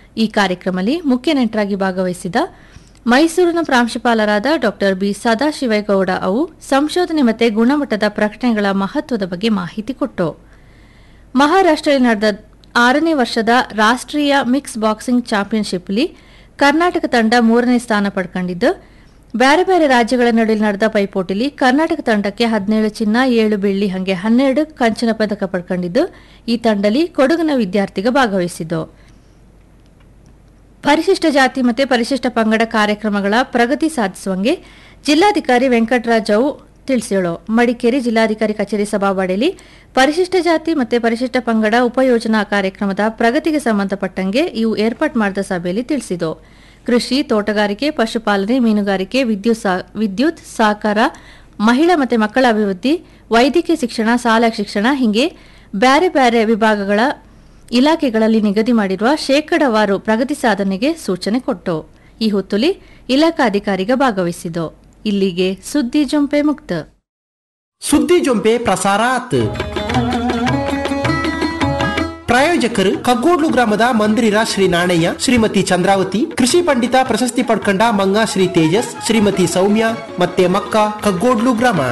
ಈ ಕಾರ್ಯಕ್ರಮದಲ್ಲಿ ಮುಖ್ಯ ನೆಂಟರಾಗಿ ಭಾಗವಹಿಸಿದ ಮೈಸೂರಿನ ಪ್ರಾಂಶುಪಾಲರಾದ ಡಾಕ್ಟರ್ ಬಿ ಸದಾಶಿವೇಗೌಡ ಅವು ಸಂಶೋಧನೆ ಮತ್ತು ಗುಣಮಟ್ಟದ ಪ್ರಕಟಣೆಗಳ ಮಹತ್ವದ ಬಗ್ಗೆ ಮಾಹಿತಿ ಕೊಟ್ಟು ಮಹಾರಾಷ್ಟ್ರದಲ್ಲಿ ನಡೆದ ಆರನೇ ವರ್ಷದ ರಾಷ್ಟ್ರೀಯ ಮಿಕ್ಸ್ ಬಾಕ್ಸಿಂಗ್ ಚಾಂಪಿಯನ್ಶಿಪ್ಲಿ ಕರ್ನಾಟಕ ತಂಡ ಮೂರನೇ ಸ್ಥಾನ ಪಡ್ಕೊಂಡಿದ್ದು ಬೇರೆ ಬೇರೆ ರಾಜ್ಯಗಳ ನಡುವೆ ನಡೆದ ಪೈಪೋಟಿಲಿ ಕರ್ನಾಟಕ ತಂಡಕ್ಕೆ ಹದಿನೇಳು ಚಿನ್ನ ಏಳು ಬೆಳ್ಳಿ ಹಾಗೆ ಹನ್ನೆರಡು ಕಂಚಿನ ಪದಕ ಪಡ್ಕೊಂಡಿದ್ದು ಈ ತಂಡದಲ್ಲಿ ಕೊಡಗಿನ ವಿದ್ಯಾರ್ಥಿಗ ಭಾಗವಹಿಸಿದ್ದು ಪರಿಶಿಷ್ಟ ಜಾತಿ ಮತ್ತು ಪರಿಶಿಷ್ಟ ಪಂಗಡ ಕಾರ್ಯಕ್ರಮಗಳ ಪ್ರಗತಿ ಸಾಧಿಸುವಂಗೆ ಜಿಲ್ಲಾಧಿಕಾರಿ ವೆಂಕಟರಾಜ್ ಅವು ತಿಳಿಸಿಳು ಮಡಿಕೇರಿ ಜಿಲ್ಲಾಧಿಕಾರಿ ಕಚೇರಿ ಸಭಾವಾಡಿಯಲ್ಲಿ ಪರಿಶಿಷ್ಟ ಜಾತಿ ಮತ್ತು ಪರಿಶಿಷ್ಟ ಪಂಗಡ ಉಪಯೋಜನಾ ಕಾರ್ಯಕ್ರಮದ ಪ್ರಗತಿಗೆ ಸಂಬಂಧಪಟ್ಟಂಗೆ ಇವು ಏರ್ಪಾಟ್ ಮಾಡಿದ ಸಭೆಯಲ್ಲಿ ತಿಳಿಸಿತು ಕೃಷಿ ತೋಟಗಾರಿಕೆ ಪಶುಪಾಲನೆ ಮೀನುಗಾರಿಕೆ ವಿದ್ಯುತ್ ಸಾ- ವಿದ್ಯುತ್ ಸಹಕಾರ ಮಹಿಳಾ ಮತ್ತು ಮಕ್ಕಳ ಅಭಿವೃದ್ಧಿ ವೈದ್ಯಕೀಯ ಶಿಕ್ಷಣ ಶಾಲಾ ಶಿಕ್ಷಣ ಹೀಗೆ ಬೇರೆ ಬೇರೆ ವಿಭಾಗಗಳ ಇಲಾಖೆಗಳಲ್ಲಿ ನಿಗದಿ ಮಾಡಿರುವ ಶೇಕಡವಾರು ಪ್ರಗತಿ ಸಾಧನೆಗೆ ಸೂಚನೆ ಕೊಟ್ಟು ಈ ಹೊತ್ತುಲಿ ಇಲಾಖಾಧಿಕಾರಿಗ ಭಾಗವಹಿಸಿದ್ದು ಇಲ್ಲಿಗೆ ಸುದ್ದಿ ಜೊಂಪೆ ಮುಕ್ತ ಸುದ್ದಿ ಜೊಂಪೆ ಪ್ರಸಾರಾತ್ ಪ್ರಾಯೋಜಕರು ಕಗ್ಗೋಡ್ಲು ಗ್ರಾಮದ ಮಂದಿರ ಶ್ರೀ ನಾಣಯ್ಯ ಶ್ರೀಮತಿ ಚಂದ್ರಾವತಿ ಕೃಷಿ ಪಂಡಿತ ಪ್ರಶಸ್ತಿ ಪಡ್ಕೊಂಡ ಮಂಗ ಶ್ರೀ ತೇಜಸ್ ಶ್ರೀಮತಿ ಸೌಮ್ಯ ಮತ್ತೆ ಮಕ್ಕ ಕಗ್ಗೋಡ್ಲು ಗ್ರಾಮ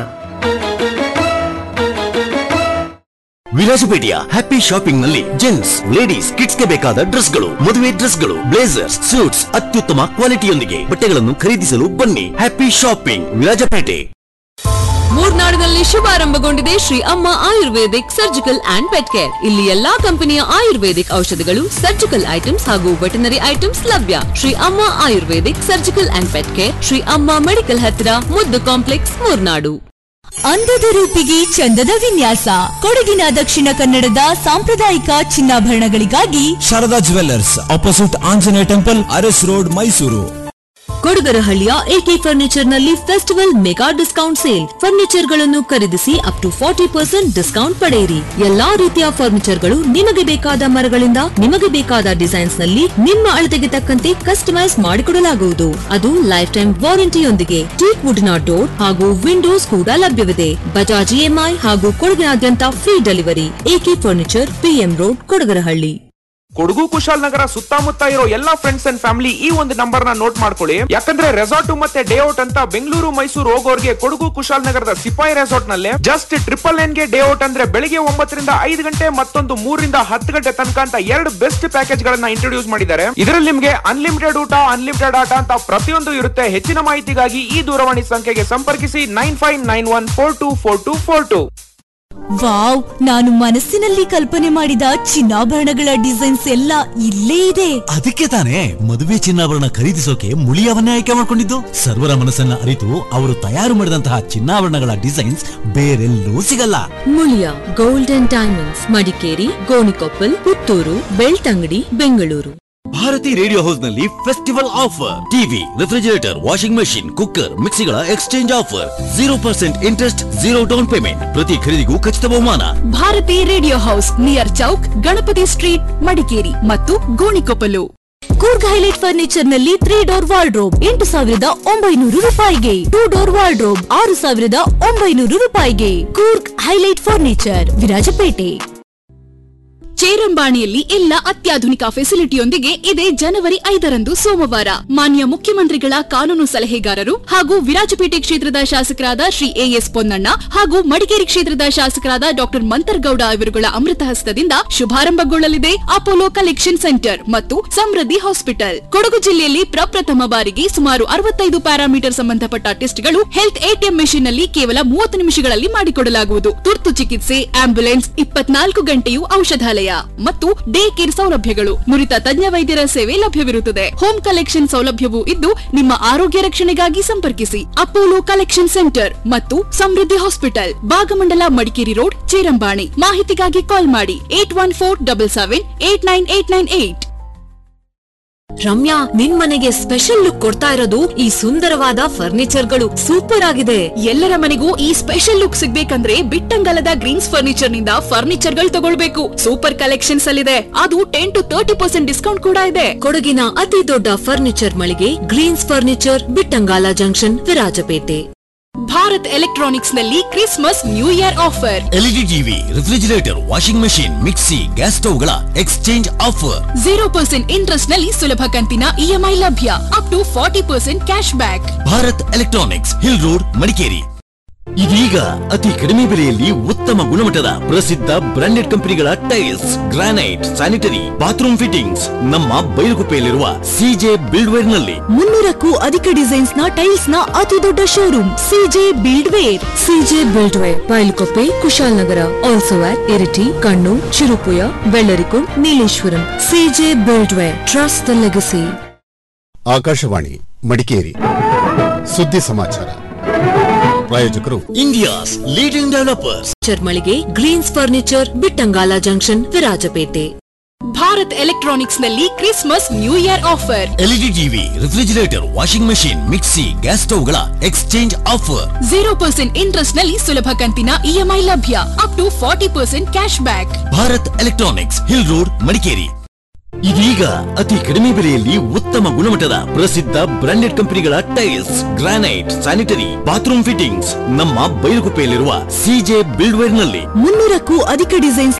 ವಿಲಾಸಪೇಟೆಯ ಹ್ಯಾಪಿ ಶಾಪಿಂಗ್ ನಲ್ಲಿ ಜೆಂಟ್ಸ್ ಲೇಡೀಸ್ ಕಿಡ್ಸ್ ಗೆ ಬೇಕಾದ ಡ್ರೆಸ್ ಗಳು ಮದುವೆ ಡ್ರೆಸ್ ಗಳು ಬ್ಲೇಸರ್ಸ್ ಸೂಟ್ಸ್ ಅತ್ಯುತ್ತಮ ಕ್ವಾಲಿಟಿಯೊಂದಿಗೆ ಬಟ್ಟೆಗಳನ್ನು ಖರೀದಿಸಲು ಬನ್ನಿ ಹ್ಯಾಪಿ ಶಾಪಿಂಗ್ ವಿರಾಜಪೇಟೆ ಮೂರ್ನಾಡಿನಲ್ಲಿ ಶುಭಾರಂಭಗೊಂಡಿದೆ Shri Amma ayurvedic surgical and pet care ಇಲ್ಲಿ ಎಲ್ಲಾ ಕಂಪನಿಯ ಆಯುರ್ವೇದಿಕ್ ಔಷಧಿಗಳು ಸರ್ಜಿಕಲ್ ಐಟಮ್ಸ್ ಹಾಗೂ ವೆಟನರಿ ಐಟಮ್ಸ್ ಲಭ್ಯ Shri Amma ayurvedic surgical and pet care Shri Amma medical ಹತ್ತಿರ ಮುದ್ದು ಕಾಂಪ್ಲೆಕ್ಸ್ ಮೂರ್ನಾಡು ಅಂದದ ರೂಪಿಗೆ ಚಂದದ ವಿನ್ಯಾಸ ಕೊಡಗಿನ ದಕ್ಷಿಣ ಕನ್ನಡದ ಸಾಂಪ್ರದಾಯಿಕ ಚಿನ್ನಾಭರಣಗಳಿಗಾಗಿ Sharada jewellers opposite Anjaneya temple Aras road Mysuru ಕೊಡಗರಹಳ್ಳಿಯ ಎಕೆ ಫರ್ನಿಚರ್ ನಲ್ಲಿ festival mega discount sale furniture ಗಳನ್ನು ಖರೀದಿಸಿ up to forty percent discount ಪಡೆಯಿರಿ ಎಲ್ಲಾ ರೀತಿಯ ಫರ್ನಿಚರ್ ಗಳು ನಿಮಗೆ ಬೇಕಾದ ಮರಗಳಿಂದ ನಿಮಗೆ ಬೇಕಾದ ಡಿಸೈನ್ಸ್ ನಲ್ಲಿ ನಿಮ್ಮ ಅಳತೆಗೆ ತಕ್ಕಂತೆ ಕಸ್ಟಮೈಸ್ ಮಾಡಿಕೊಡಲಾಗುವುದು ಅದು ಲೈಫ್ ಟೈಮ್ ವಾರಂಟಿಯೊಂದಿಗೆ ಟೀಕ್ ವುಡ್ನ ಡೋರ್ ಹಾಗೂ ವಿಂಡೋಸ್ ಕೂಡ ಲಭ್ಯವಿದೆ ಬಜಾಜ್ ಇಎಂಐ ಹಾಗೂ ಕೊಡಗಿನಾದ್ಯಂತ free delivery AK furniture PM road Kodagarahalli Kodagu Kushalnagar ಸುತ್ತಮುತ್ತ ಇರೋ ಎಲ್ಲಾ ಫ್ರೆಂಡ್ಸ್ ಅಂಡ್ ಫ್ಯಾಮಿಲಿ ಈ ಒಂದು ನಂಬರ್ ನ ನೋಟ್ ಮಾಡ್ಕೊಳ್ಳಿ ಯಾಕಂದ್ರೆ ರೆಸಾರ್ಟ್ ಮತ್ತೆ ಡೇ ಔಟ್ ಅಂತ ಬೆಂಗಳೂರು ಮೈಸೂರು ಹೋಗೋರ್ಗೆ ಕೊಡಗು ಕುಶಾಲನಗರದ ಸಿಪಾಯಿ ರೆಸಾರ್ಟ್ ನಲ್ಲಿ ಜಸ್ಟ್ ಟ್ರಿಪಲ್ ಎನ್ ಗೆ ಡೇ ಔಟ್ ಅಂದ್ರೆ ಬೆಳಿಗ್ಗೆ ಒಂಬತ್ತರಿಂದ ಐದು ಗಂಟೆ ಮತ್ತೊಂದು ಮೂರರಿಂದ ಹತ್ತು ಗಂಟೆ ತನಕ ಅಂತ ಎರಡು ಬೆಸ್ಟ್ ಪ್ಯಾಕೇಜ್ ಗಳನ್ನ ಇಂಟ್ರೊಡ್ಯೂಸ್ ಮಾಡಿದ್ದಾರೆ ಇದರಲ್ಲಿ ನಿಮ್ಗೆ ಅನ್ಲಿಮಿಟೆಡ್ ಊಟ ಅನ್ಲಿಮಿಟೆಡ್ ಆಟ ಅಂತ ಪ್ರತಿಯೊಂದು ಇರುತ್ತೆ ಹೆಚ್ಚಿನ ಮಾಹಿತಿಗಾಗಿ ಈ ದೂರವಾಣಿ ಸಂಖ್ಯೆಗೆ ಸಂಪರ್ಕಿಸಿ nine five nine one four two four two four two wow ನಾನು ಮನಸ್ಸಿನಲ್ಲಿ ಕಲ್ಪನೆ ಮಾಡಿದ ಚಿನ್ನಾಭರಣಗಳ ಡಿಸೈನ್ಸ್ ಎಲ್ಲ ಇಲ್ಲೇ ಇದೆ ಅದಕ್ಕೆ ತಾನೇ ಮದುವೆ ಚಿನ್ನಾಭರಣ ಖರೀದಿಸೋಕೆ ಮುಳಿಯವನ್ನೇ ಆಯ್ಕೆ ಮಾಡಿಕೊಂಡಿದ್ದು ಸರ್ವರ ಮನಸ್ಸನ್ನ ಅರಿತು ಅವರು ತಯಾರು ಮಾಡಿದಂತಹ ಚಿನ್ನಾಭರಣಗಳ ಡಿಸೈನ್ಸ್ ಬೇರೆಲ್ಲೂ ಸಿಗಲ್ಲ Muliya gold and diamonds Madikeri Gonikoppal Puttur Belthangady Bengaluru Bharati radio house ನಲ್ಲಿ festival offer TV refrigerator washing machine cooker ಮಿಕ್ಸಿಗಳ exchange offer zero percent interest zero down payment ಪ್ರತಿ ಖರೀದಿಗೂ ಖಚಿತ ಬಹುಮಾನ Bharati radio house near chowk Ganapati street Madikeri ಮತ್ತು ಗೋಣಿಕೊಪ್ಪಲು ಕೂರ್ಗ್ ಹೈಲೈಟ್ ಫರ್ನಿಚರ್ ನಲ್ಲಿ ತ್ರೀ ಡೋರ್ ವಾರ್ಡ್ರೋಬ್ ಎಂಟು ಸಾವಿರದ ಒಂಬೈನೂರು ರೂಪಾಯಿಗೆ ಟೂ ಡೋರ್ ವಾರ್ಡ್ರೋಬ್ ಆರು ಸಾವಿರದ ಒಂಬೈನೂರು ರೂಪಾಯಿಗೆ ಕೂರ್ಗ್ ಹೈಲೈಟ್ ಫರ್ನಿಚರ್ ವಿರಾಜಪೇಟೆ ಚೇರಂಬಾಣಿಯಲ್ಲಿ ಎಲ್ಲ ಅತ್ಯಾಧುನಿಕ ಫೆಸಿಲಿಟಿಯೊಂದಿಗೆ ಇದೇ ಜನವರಿ ಐದರಂದು ಸೋಮವಾರ ಮಾನ್ಯ ಮುಖ್ಯಮಂತ್ರಿಗಳ ಕಾನೂನು ಸಲಹೆಗಾರರು ಹಾಗೂ ವಿರಾಜಪೇಟೆ ಕ್ಷೇತ್ರದ ಶಾಸಕರಾದ ಶ್ರೀ ಎಎಸ್ ಪೊನ್ನಣ್ಣ ಹಾಗೂ ಮಡಿಕೇರಿ ಕ್ಷೇತ್ರದ ಶಾಸಕರಾದ ಡಾಕ್ಟರ್ ಮಂತರ್ಗೌಡ ಇವರುಗಳ ಅಮೃತ ಹಸ್ತದಿಂದ ಶುಭಾರಂಭಗೊಳ್ಳಲಿದೆ ಅಪೋಲೋ ಕಲೆಕ್ಷನ್ ಸೆಂಟರ್ ಮತ್ತು ಸಮೃದ್ಧಿ ಹಾಸ್ಪಿಟಲ್ ಕೊಡಗು ಜಿಲ್ಲೆಯಲ್ಲಿ ಪ್ರಪ್ರಥಮ ಬಾರಿಗೆ ಸುಮಾರು ಅರವತ್ತೈದು ಪ್ಯಾರಾಮೀಟರ್ ಸಂಬಂಧಪಟ್ಟ ಟೆಸ್ಟ್ಗಳು ಹೆಲ್ತ್ ಎಟಿಎಂ ಮೆಷಿನ್ ನಲ್ಲಿ ಕೇವಲ ಮೂವತ್ತು ನಿಮಿಷಗಳಲ್ಲಿ ಮಾಡಿಕೊಡಲಾಗುವುದು ತುರ್ತು ಚಿಕಿತ್ಸೆ ಆಂಬ್ಯುಲೆನ್ಸ್ ಇಪ್ಪತ್ನಾಲ್ಕು ಗಂಟೆಯೂ ಔಷಧಾಲಯ ಮತ್ತು ಡೇ ಕೇರ್ ಸೌಲಭ್ಯಗಳು ನುರಿತ ತಜ್ಞ ವೈದ್ಯರ ಸೇವೆ ಲಭ್ಯವಿರುತ್ತದೆ ಹೋಮ್ ಕಲೆಕ್ಷನ್ ಸೌಲಭ್ಯವೂ ಇದ್ದು ನಿಮ್ಮ ಆರೋಗ್ಯ ರಕ್ಷಣೆಗಾಗಿ ಸಂಪರ್ಕಿಸಿ ಅಪೋಲೋ ಕಲೆಕ್ಷನ್ ಸೆಂಟರ್ ಮತ್ತು ಸಮೃದ್ಧಿ ಹಾಸ್ಪಿಟಲ್ ಭಾಗಮಂಡಲ ಮಡಿಕೇರಿ ರೋಡ್ ಚೇರಂಬಾಣಿ ಮಾಹಿತಿಗಾಗಿ ಕಾಲ್ ಮಾಡಿ eight one four double seven eight nine eight nine eight Ramya ನಿನ್ ಮನೆಗೆ ಸ್ಪೆಷಲ್ ಲುಕ್ ಕೊಡ್ತಾ ಇರೋದು ಈ ಸುಂದರವಾದ ಫರ್ನಿಚರ್ಗಳು ಸೂಪರ್ ಆಗಿದೆ ಎಲ್ಲರ ಮನೆಗೂ ಈ ಸ್ಪೆಷಲ್ ಲುಕ್ ಸಿಗ್ಬೇಕಂದ್ರೆ ಬಿಟ್ಟಂಗಲದ ಗ್ರೀನ್ಸ್ ಫರ್ನಿಚರ್ ನಿಂದ ಫರ್ನಿಚರ್ ಗಳು ತಗೊಳ್ಬೇಕು ಸೂಪರ್ ಕಲೆಕ್ಷನ್ಸ್ ಅಲ್ಲಿದೆ ಅದು ten to thirty percent discount ಕೂಡ ಇದೆ ಕೊಡಗಿನ ಅತಿ ದೊಡ್ಡ ಫರ್ನಿಚರ್ ಮಳಿಗೆ greens furniture Bittangala junction Virajpet Bharat electronics ನಲ್ಲಿ Christmas new year offer LED TV refrigerator washing machine mixie gas ಸ್ಟವ್ಗಳ exchange offer zero percent interest ನಲ್ಲಿ ಸುಲಭ ಕಂತಿನ ಇಎಂಐ ಲಭ್ಯ up to forty percent cash back Bharat electronics hill road Madikeri ಇದೀಗ ಅತಿ ಕಡಿಮೆ ಬೆಲೆಯಲ್ಲಿ ಉತ್ತಮ ಗುಣಮಟ್ಟದ ಪ್ರಸಿದ್ಧ ಬ್ರಾಂಡೆಡ್ ಕಂಪನಿಗಳ tiles granite sanitary bathroom fittings ನಮ್ಮ ಬೈಲುಗುಪ್ಪೆಯಲ್ಲಿರುವ ಸಿಜೆ ಬಿಲ್ಡ್ವೇರ್ ನಲ್ಲಿ ಮುನ್ನೂರಕ್ಕೂ ಅಧಿಕ ಡಿಸೈನ್ಸ್ ನ ಟೈಲ್ಸ್ ನ ಅತಿ ದೊಡ್ಡ showroom CJ buildware CJ buildware Bylakuppe Kushalnagar also at Iritty Kannur Cherupuzha Vellarikundu Nileshwaram CJ buildware trust the legacy Akashvani Madikeri ಸುದ್ದಿ ಸಮಾಚಾರ ಪ್ರಾಯೋಜಕರು ಇಂಡಿಯಾಸ್ ಲೀಡಿಂಗ್ ಡೆವಲಪರ್ಸ್ ಚರ್ಮಳಿಗೆ greens furniture Bittangala junction Virajpet Bharat electronics ನಲ್ಲಿ Christmas new year offer LED TV refrigerator washing machine mixie gas ಸ್ಟವ್ಗಳ exchange offer zero percent interest ನಲ್ಲಿ ಸುಲಭ ಕಂತಿನ EMI ಲಭ್ಯ up to forty percent cash back Bharat electronics hill road Madikeri ಇದೀಗ ಅತಿ ಕಡಿಮೆ ಬೆಲೆಯಲ್ಲಿ ಉತ್ತಮ ಗುಣಮಟ್ಟದ ಪ್ರಸಿದ್ಧ ಬ್ರಾಂಡೆಡ್ ಕಂಪನಿಗಳ tiles granite sanitary bathroom fittings ನಮ್ಮ ಬೈಲುಗುಪ್ಪೆಯಲ್ಲಿರುವ ಸಿಜೆ ಬಿಲ್ಡ್ವೇರ್ ನಲ್ಲಿ ಮುನ್ನೂರಕ್ಕೂ ಅಧಿಕ ಡಿಸೈನ್ಸ್